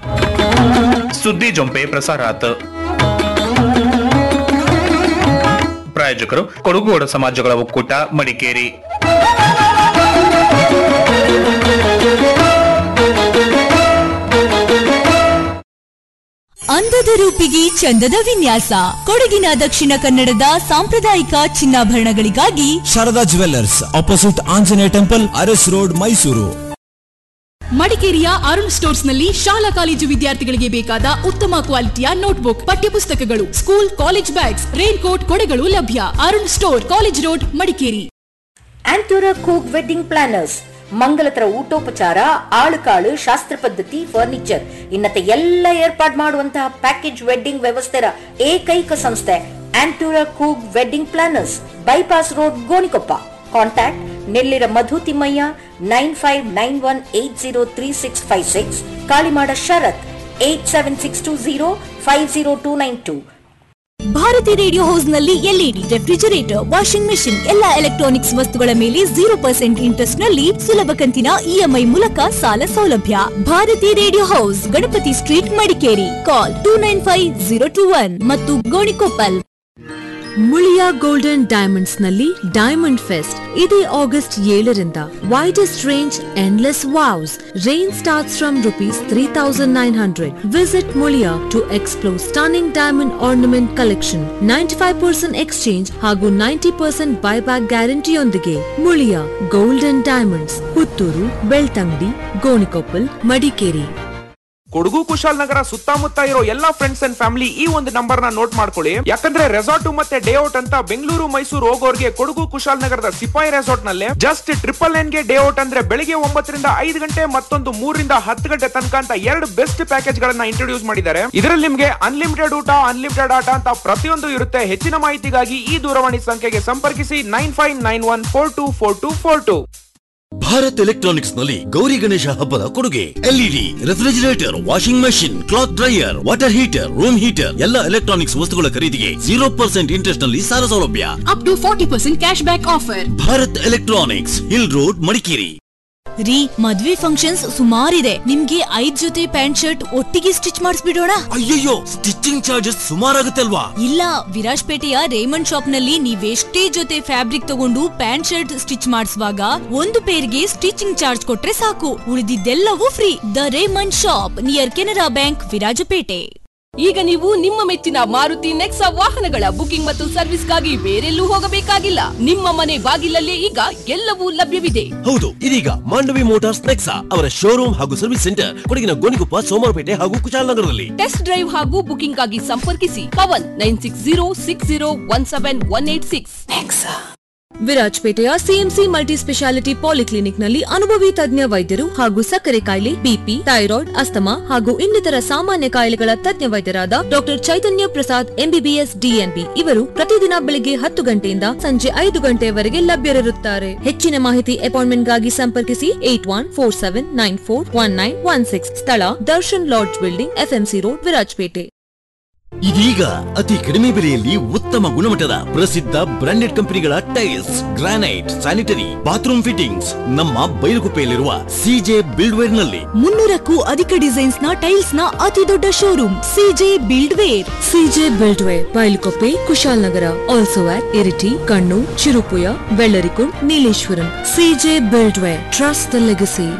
ಸುದ್ದಿ ಜೊಂಪೆ ಪ್ರಸಾರಾತ್ ಪ್ರಾಯೋಜಕರು ಕೊಡಗುಗೌಡ ಸಮಾಜಗಳ ಒಕ್ಕೂಟ ಮಡಿಕೇರಿ ಅಂದದ ರೂಪಿಗೆ ಚಂದದ ವಿನ್ಯಾಸ ಕೊಡಗಿನ ದಕ್ಷಿಣ ಕನ್ನಡದ ಸಾಂಪ್ರದಾಯಿಕ ಚಿನ್ನಾಭರಣಗಳಿಗಾಗಿ Sharada jewellers opposite Anjaneya temple Aras road Mysuru ಮಡಿಕೇರಿಯ ಅರುಣ್ ಸ್ಟೋರ್ಸ್ ನಲ್ಲಿ ಶಾಲಾ ಕಾಲೇಜು ವಿದ್ಯಾರ್ಥಿಗಳಿಗೆ ಬೇಕಾದ ಉತ್ತಮ ಕ್ವಾಲಿಟಿಯ ನೋಟ್ಬುಕ್ ಪಠ್ಯಪುಸ್ತಕಗಳು school college bags rain coat ಕೊಡೆಗಳು ಲಭ್ಯ Arun store college road Madikeri Antora ಕೂಕ್ ವೆಡ್ಡಿಂಗ್ ಪ್ಲಾನರ್ಸ್ ಮಂಗಲತರ ಊಟೋಪಚಾರ ಆಳುಕಾಳು ಶಾಸ್ತ್ರ ಪದ್ಧತಿ ಫರ್ನಿಚರ್ ಇನ್ನತೆ ಎಲ್ಲ ಏರ್ಪಾಡು ಮಾಡುವಂತಹ ಪ್ಯಾಕೇಜ್ ವೆಡ್ಡಿಂಗ್ ವ್ಯವಸ್ಥೆಯ ಏಕೈಕ ಸಂಸ್ಥೆ ಆಂಟೂರ ಕೂಗ್ wedding planners bypass road Gonikoppa contact Nellira Madhu Thimmaiah nine five nine one eight zero three six five six Kalimada Sharath eight seven six two zero five zero two nine two Bharati radio house ನಲ್ಲಿ ಎಲ್ಇಡಿ ರೆಫ್ರಿಜರೇಟರ್ ವಾಷಿಂಗ್ ಮೆಷಿನ್ ಎಲ್ಲಾ electronics ವಸ್ತುಗಳ ಮೇಲೆ zero percent interest ನಲ್ಲಿ ಸುಲಭ ಕಂತಿನ EMI ಮೂಲಕ ಸಾಲ ಸೌಲಭ್ಯ Bharati radio house Ganapati street Madikeri call two nine five zero two one ಮತ್ತು ಗೋಣಿಕೊಪ್ಪಲ್ ಮುಳಿಯಾ ಗೋಲ್ಡನ್ ಡೈಮಂಡ್ಸ್ ನಲ್ಲಿ ಡೈಮಂಡ್ ಫೆಸ್ಟ್ ಇದೇ ಆಗಸ್ಟ್ ಏಳರಿಂದ widest range endless wows range starts from rupees three thousand nine hundred visit Muliya to explore stunning diamond ornament collection ninety five percent exchange ಹಾಗೂ ninety percent buyback ಗ್ಯಾರಂಟಿಯೊಂದಿಗೆ Muliya golden diamonds Puttur Belthangady Gonikoppal Madikeri Kodagu Kushalnagar ಸುತ್ತಮುತ್ತ ಇರೋ ಎಲ್ಲಾ friends and family ಈ ಒಂದು number ನ note ಮಾಡ್ಕೊಳ್ಳಿ ಯಾಕಂದ್ರೆ ರೆಸಾರ್ಟ್ ಮತ್ತೆ ಡೇ ಔಟ್ ಅಂತ ಬೆಂಗಳೂರು ಮೈಸೂರು ಹೋಗೋರ್ಗೆ ಕೊಡಗು ಕುಶಾಲನಗರದ ಸಿಪಾಯಿ ರೆಸಾರ್ಟ್ ನಲ್ಲಿ ಜಸ್ಟ್ ಟ್ರಿಪಲ್ ನೈನ್ ಗೆ ಡೇ ಔಟ್ ಅಂದ್ರೆ ಬೆಳಿಗ್ಗೆ ಒಂಬತ್ತರಿಂದ ಐದು ಗಂಟೆ ಮತ್ತೊಂದು ಮೂರರಿಂದ ಹತ್ತು ಗಂಟೆ ತನಕ ಅಂತ ಎರಡು ಬೆಸ್ಟ್ ಪ್ಯಾಕೇಜ್ ಗಳನ್ನ ಇಂಟ್ರೊಡ್ಯೂಸ್ ಮಾಡಿದ್ದಾರೆ ಇದರಲ್ಲಿ ನಿಮ್ಗೆ ಅನ್ಲಿಮಿಟೆಡ್ ಊಟ ಅನ್ಲಿಮಿಟೆಡ್ ಆಟ ಅಂತ ಪ್ರತಿಯೊಂದು ಇರುತ್ತೆ ಹೆಚ್ಚಿನ ಮಾಹಿತಿಗಾಗಿ ಈ ದೂರವಾಣಿ ಸಂಖ್ಯೆಗೆ ಸಂಪರ್ಕಿಸಿ nine five nine one four two four two four two Bharat electronics ನಲ್ಲಿ ಗೌರಿ ಗಣೇಶ ಹಬ್ಬದ ಕೊಡುಗೆ LED refrigerator washing machine cloth dryer water heater room heater ಎಲ್ಲ ಎಲೆಕ್ಟ್ರಾನಿಕ್ಸ್ ವಸ್ತುಗಳ ಖರೀದಿಗೆ ಜೀರೋ ಪರ್ಸೆಂಟ್ ಇಂಟ್ರೆಸ್ಟ್ ನಲ್ಲಿ ಸಾಲ ಸೌಲಭ್ಯ up to forty percent cash back offer Bharat electronics hill road Madikeri ರೀ ಮದ್ವೆ ಫಂಕ್ಷನ್ಸ್ ಸುಮಾರಿದೆ ನಿಮ್ಗೆ ಐದ್ ಜೊತೆ ಪ್ಯಾಂಟ್ ಶರ್ಟ್ ಒಟ್ಟಿಗೆ ಸ್ಟಿಚ್ ಮಾಡಿಸ್ಬಿಡೋಣ ಅಯ್ಯಯ್ಯೋ ಸ್ಟಿಚಿಂಗ್ ಚಾರ್ಜಸ್ ಸುಮಾರಾಗುತ್ತೆ ಅಲ್ವಾ ಇಲ್ಲ ವಿರಾಜ್ಪೇಟೆಯ ರೇಮಂಡ್ ಶಾಪ್ ನಲ್ಲಿ ನೀವೆಷ್ಟೇ ಜೊತೆ ಫ್ಯಾಬ್ರಿಕ್ ತಗೊಂಡು ಪ್ಯಾಂಟ್ ಶರ್ಟ್ ಸ್ಟಿಚ್ ಮಾಡಿಸುವಾಗ ಒಂದು ಪೇರ್ಗೆ ಸ್ಟಿಚಿಂಗ್ ಚಾರ್ಜ್ ಕೊಟ್ರೆ ಸಾಕು ಉಳಿದಿದ್ದೆಲ್ಲವೂ free the Raymond shop near Canara bank Virajpet ಈಗ ನೀವು ನಿಮ್ಮ ಮೆಚ್ಚಿನ ಮಾರುತಿ ನೆಕ್ಸಾ ವಾಹನಗಳ ಬುಕಿಂಗ್ ಮತ್ತು ಸರ್ವಿಸ್ಗಾಗಿ ಬೇರೆಲ್ಲೂ ಹೋಗಬೇಕಾಗಿಲ್ಲ ನಿಮ್ಮ ಮನೆ ಬಾಗಿಲಲ್ಲೇ ಈಗ ಎಲ್ಲವೂ ಲಭ್ಯವಿದೆ ಹೌದು ಇದೀಗ ಮಾಂಡವಿ ಮೋಟಾರ್ಸ್ ನೆಕ್ಸಾ ಅವರ ಶೋರೂಮ್ ಹಾಗೂ ಸರ್ವಿಸ್ ಸೆಂಟರ್ ಕೊಡಗಿನ ಗೋಣಿಕೊಪ್ಪ ಸೋಮವಾರಪೇಟೆ ಹಾಗೂ ಕುಶಾಲನಗರದಲ್ಲಿ ಟೆಸ್ಟ್ ಡ್ರೈವ್ ಹಾಗೂ ಬುಕಿಂಗ್ ಆಗಿ ಸಂಪರ್ಕಿಸಿ Pavan nine six zero six zero one seven one eight six ವಿರಾಜ್ಪೇಟೆಯ ಸಿಎಂಸಿ ಮಲ್ಟಿ ಸ್ಪೆಷಾಲಿಟಿ ಪಾಲಿಕ್ಲಿನಿಕ್ನಲ್ಲಿ ಅನುಭವಿ ತಜ್ಞ ವೈದ್ಯರು ಹಾಗೂ ಸಕ್ಕರೆ ಕಾಯಿಲೆ ಬಿಪಿ ಥೈರಾಯ್ಡ್ ಅಸ್ತಮಾ ಹಾಗೂ ಇನ್ನಿತರ ಸಾಮಾನ್ಯ ಕಾಯಿಲೆಗಳ ತಜ್ಞ ವೈದ್ಯರಾದ doctor Chaitanya Prasad MBBS DNB ಇವರು ಪ್ರತಿದಿನ ಬೆಳಿಗ್ಗೆ ಹತ್ತು ಗಂಟೆಯಿಂದ ಸಂಜೆ ಐದು ಗಂಟೆಯವರೆಗೆ ಲಭ್ಯರಿರುತ್ತಾರೆ ಹೆಚ್ಚಿನ ಮಾಹಿತಿ ಅಪಾಯಿಂಟ್ಮೆಂಟ್ಗಾಗಿ ಸಂಪರ್ಕಿಸಿ eight one four seven nine four one nine one six ಸ್ಥಳ Darshan lodge building FMC road Virajpet ಇದೀಗ ಅತಿ ಕಡಿಮೆ ಬೆಲೆಯಲ್ಲಿ ಉತ್ತಮ ಗುಣಮಟ್ಟದ ಪ್ರಸಿದ್ಧ ಬ್ರಾಂಡೆಡ್ ಕಂಪನಿಗಳ tiles granite sanitary bathroom fittings ನಮ್ಮ ಬೈಲುಗುಪ್ಪೆಯಲ್ಲಿರುವ ಸಿಜೆ ಬಿಲ್ಡ್ವೇರ್ ನಲ್ಲಿ ಮುನ್ನೂರಕ್ಕೂ ಅಧಿಕ ಡಿಸೈನ್ಸ್ ನ ಟೈಲ್ಸ್ ನ ಅತಿ ದೊಡ್ಡ showroom CJ build ware CJ buildware Bylakuppe Kushalnagar also at Iritty Kannur Cherupuzha Vellarikundu Nileshwaram CJ buildware trust the legacy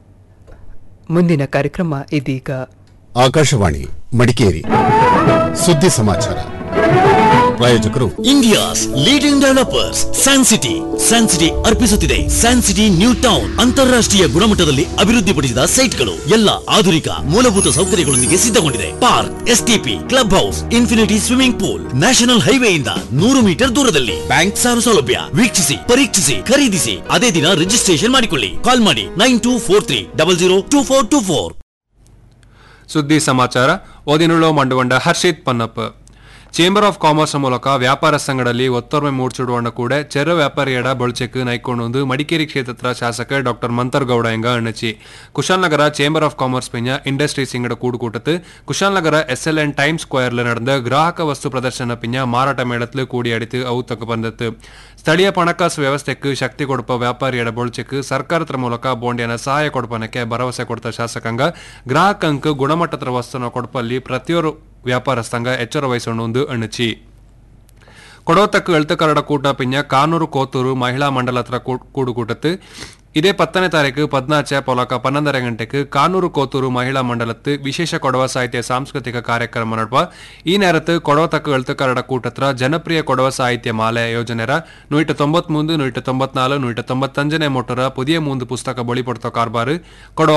ಮುಂದಿನ ಕಾರ್ಯಕ್ರಮ ಇದೀಗ ಆಕಾಶವಾಣಿ ಮಡಿಕೇರಿ ಸುದ್ದಿ ಸಮಾಚಾರ ಪ್ರಾಯೋಜಕರು India's leading developers San City San City ಅರ್ಪಿಸುತ್ತಿದೆ ಸ್ಯಾನ್ ಸಿಟಿ ನ್ಯೂ ಟೌನ್ ಅಂತಾರಾಷ್ಟ್ರೀಯ ಗುಣಮಟ್ಟದಲ್ಲಿ ಅಭಿವೃದ್ಧಿಪಡಿಸಿದ ಸೈಟ್ಗಳು ಎಲ್ಲ ಆಧುನಿಕ ಮೂಲಭೂತ ಸೌಕರ್ಯಗಳೊಂದಿಗೆ ಸಿದ್ಧಗೊಂಡಿದೆ park STP club house infinity swimming pool national ಹೈವೇಯಿಂದ ನೂರು ಮೀಟರ್ ದೂರದಲ್ಲಿ ಬ್ಯಾಂಕ್ ಸಾಲ ಸೌಲಭ್ಯ ವೀಕ್ಷಿಸಿ ಪರೀಕ್ಷಿಸಿ ಖರೀದಿಸಿ ಅದೇ ದಿನ ರಿಜಿಸ್ಟ್ರೇಷನ್ ಮಾಡಿಕೊಳ್ಳಿ ಕಾಲ್ ಮಾಡಿ nine two four three double zero two four two four ಸುದ್ದಿ ಸಮಾಚಾರ ಓದಿನುಳ್ಳು ಮಂಡುಗೊಂಡ Harshith Pannappa chamber of commerce ಮೂಲಕ ವ್ಯಾಪಾರ ಸಂಘದಲ್ಲಿ ಒತ್ತೊರ್ಮೆ ಮೂಡ್ಸಿಡುವಂಡ ಕೂಡ ಚೆರ ವ್ಯಾಪಾರಿಯಡ ಬೊಳ್ಚೆಕ್ ನೈಕೊಂಡೊಂದು ಮಡಿಕೇರಿ ಕ್ಷೇತ್ರದ ಶಾಸಕ ಡಾಕ್ಟರ್ ಮಂತರ್ಗೌಡ ಎಂಗ ಅಣ್ಣಚಿ ಕುಶಾಲ್ನಗರ ಚೇಂಬರ್ ಆಫ್ ಕಾಮರ್ಸ್ ಪಿಂಜ ಇಂಡಸ್ಟ್ರೀಸ್ ಇಂಗಡ ಕೂಡುಕೂಟத்து ಕುಶಾಲ್ನಗರ ಎಸ್ಎಲ್ಎನ್ ಟೈಮ್ ಸ್ಕ್ವೇರ್ல நடந்த கிராಹಕ ವಸ್ತು ಪ್ರದರ್ಶನ ಪಿಂಜ ಮಾರಾಟ ಮೇಳತ್ಲು ಕೂಡಿ ಅಡಿತು ಅವು ತಕ್ಕ ಬಂದತ್ತು ಸ್ಥಳೀಯ ಹಣಕಾಸು ವ್ಯವಸ್ಥೆக்கு ಶಕ್ತಿ ಕೊಡುಪ ವ್ಯಾಪಾರಿಯಡ ಬೊಳ್ಚೆಕ್ ಸರ್ಕಾರದ ಮೂಲಕ ಬೋಂಡಿಯನ ಸಹಾಯ ಕೊಡ್ಪನಕ್ಕೆ ಭರವಸೆ ಕೊಡ್ತ ಶಾಸಕಾಂಗ ಗ್ರಾಹಕಂಕ್ ಗುಣಮಟ್ಟದ ವಸ್ತುನ ಕೊಡ್ಪಲ್ಲಿ ಪ್ರತಿಯೊರು ವ್ಯಾಪಾರಸ್ಥಂಗ ಎಚ್ಚರ ವಹಿಸೋಣ ಅಣ್ಣಚಿ ಕೊಡೋತಕ್ಕು ಎಳ್ತಕರಡ ಕೂಟ ಪಿಂಜ ಕಾನೂರು ಕೋತೂರು ಮಹಿಳಾ ಮಂಡಲ ಹತ್ರ ಕೂಡುಕೂಟತ್ತು ಇದೇ ಪತ್ತನೇ ತಾರೀಕು ಪದ್ನಾಚ ಪೊಲಕ ಪನ್ನೊಂದರ ಗಂಟೆಗೆ ಕಾನೂರು ಕೋತೂರು ಮಹಿಳಾ ಮಂಡಲತ್ತು ವಿಶೇಷ ಕೊಡವ ಸಾಹಿತ್ಯ ಸಾಂಸ್ಕೃತಿಕ ಕಾರ್ಯಕ್ರಮ ನಡುವ ಈ ನೇರತ್ತು ಕೊಡವತಕ್ಕು ಎಳ್ತಕರಡ ಕೂಟತ್ರ ಜನಪ್ರಿಯ ಕೊಡವ ಸಾಹಿತ್ಯ ಮಾಲೆ ಯೋಜನೆರ ನೂಟ ತೊಂಬತ್ಮೂಂದು ನೂಟ ತೊಂಬತ್ನಾಲು ನೂಟ ತೊಂಬತ್ತಂಜನೇ ಮೊಟ್ಟರ ಪುದಿಯ ಮೂಂದು ಪುಸ್ತಕ ಬಳಿ ಪಡ್ತೋ ಕಾರ್ಬಾರು ಕೊಡವ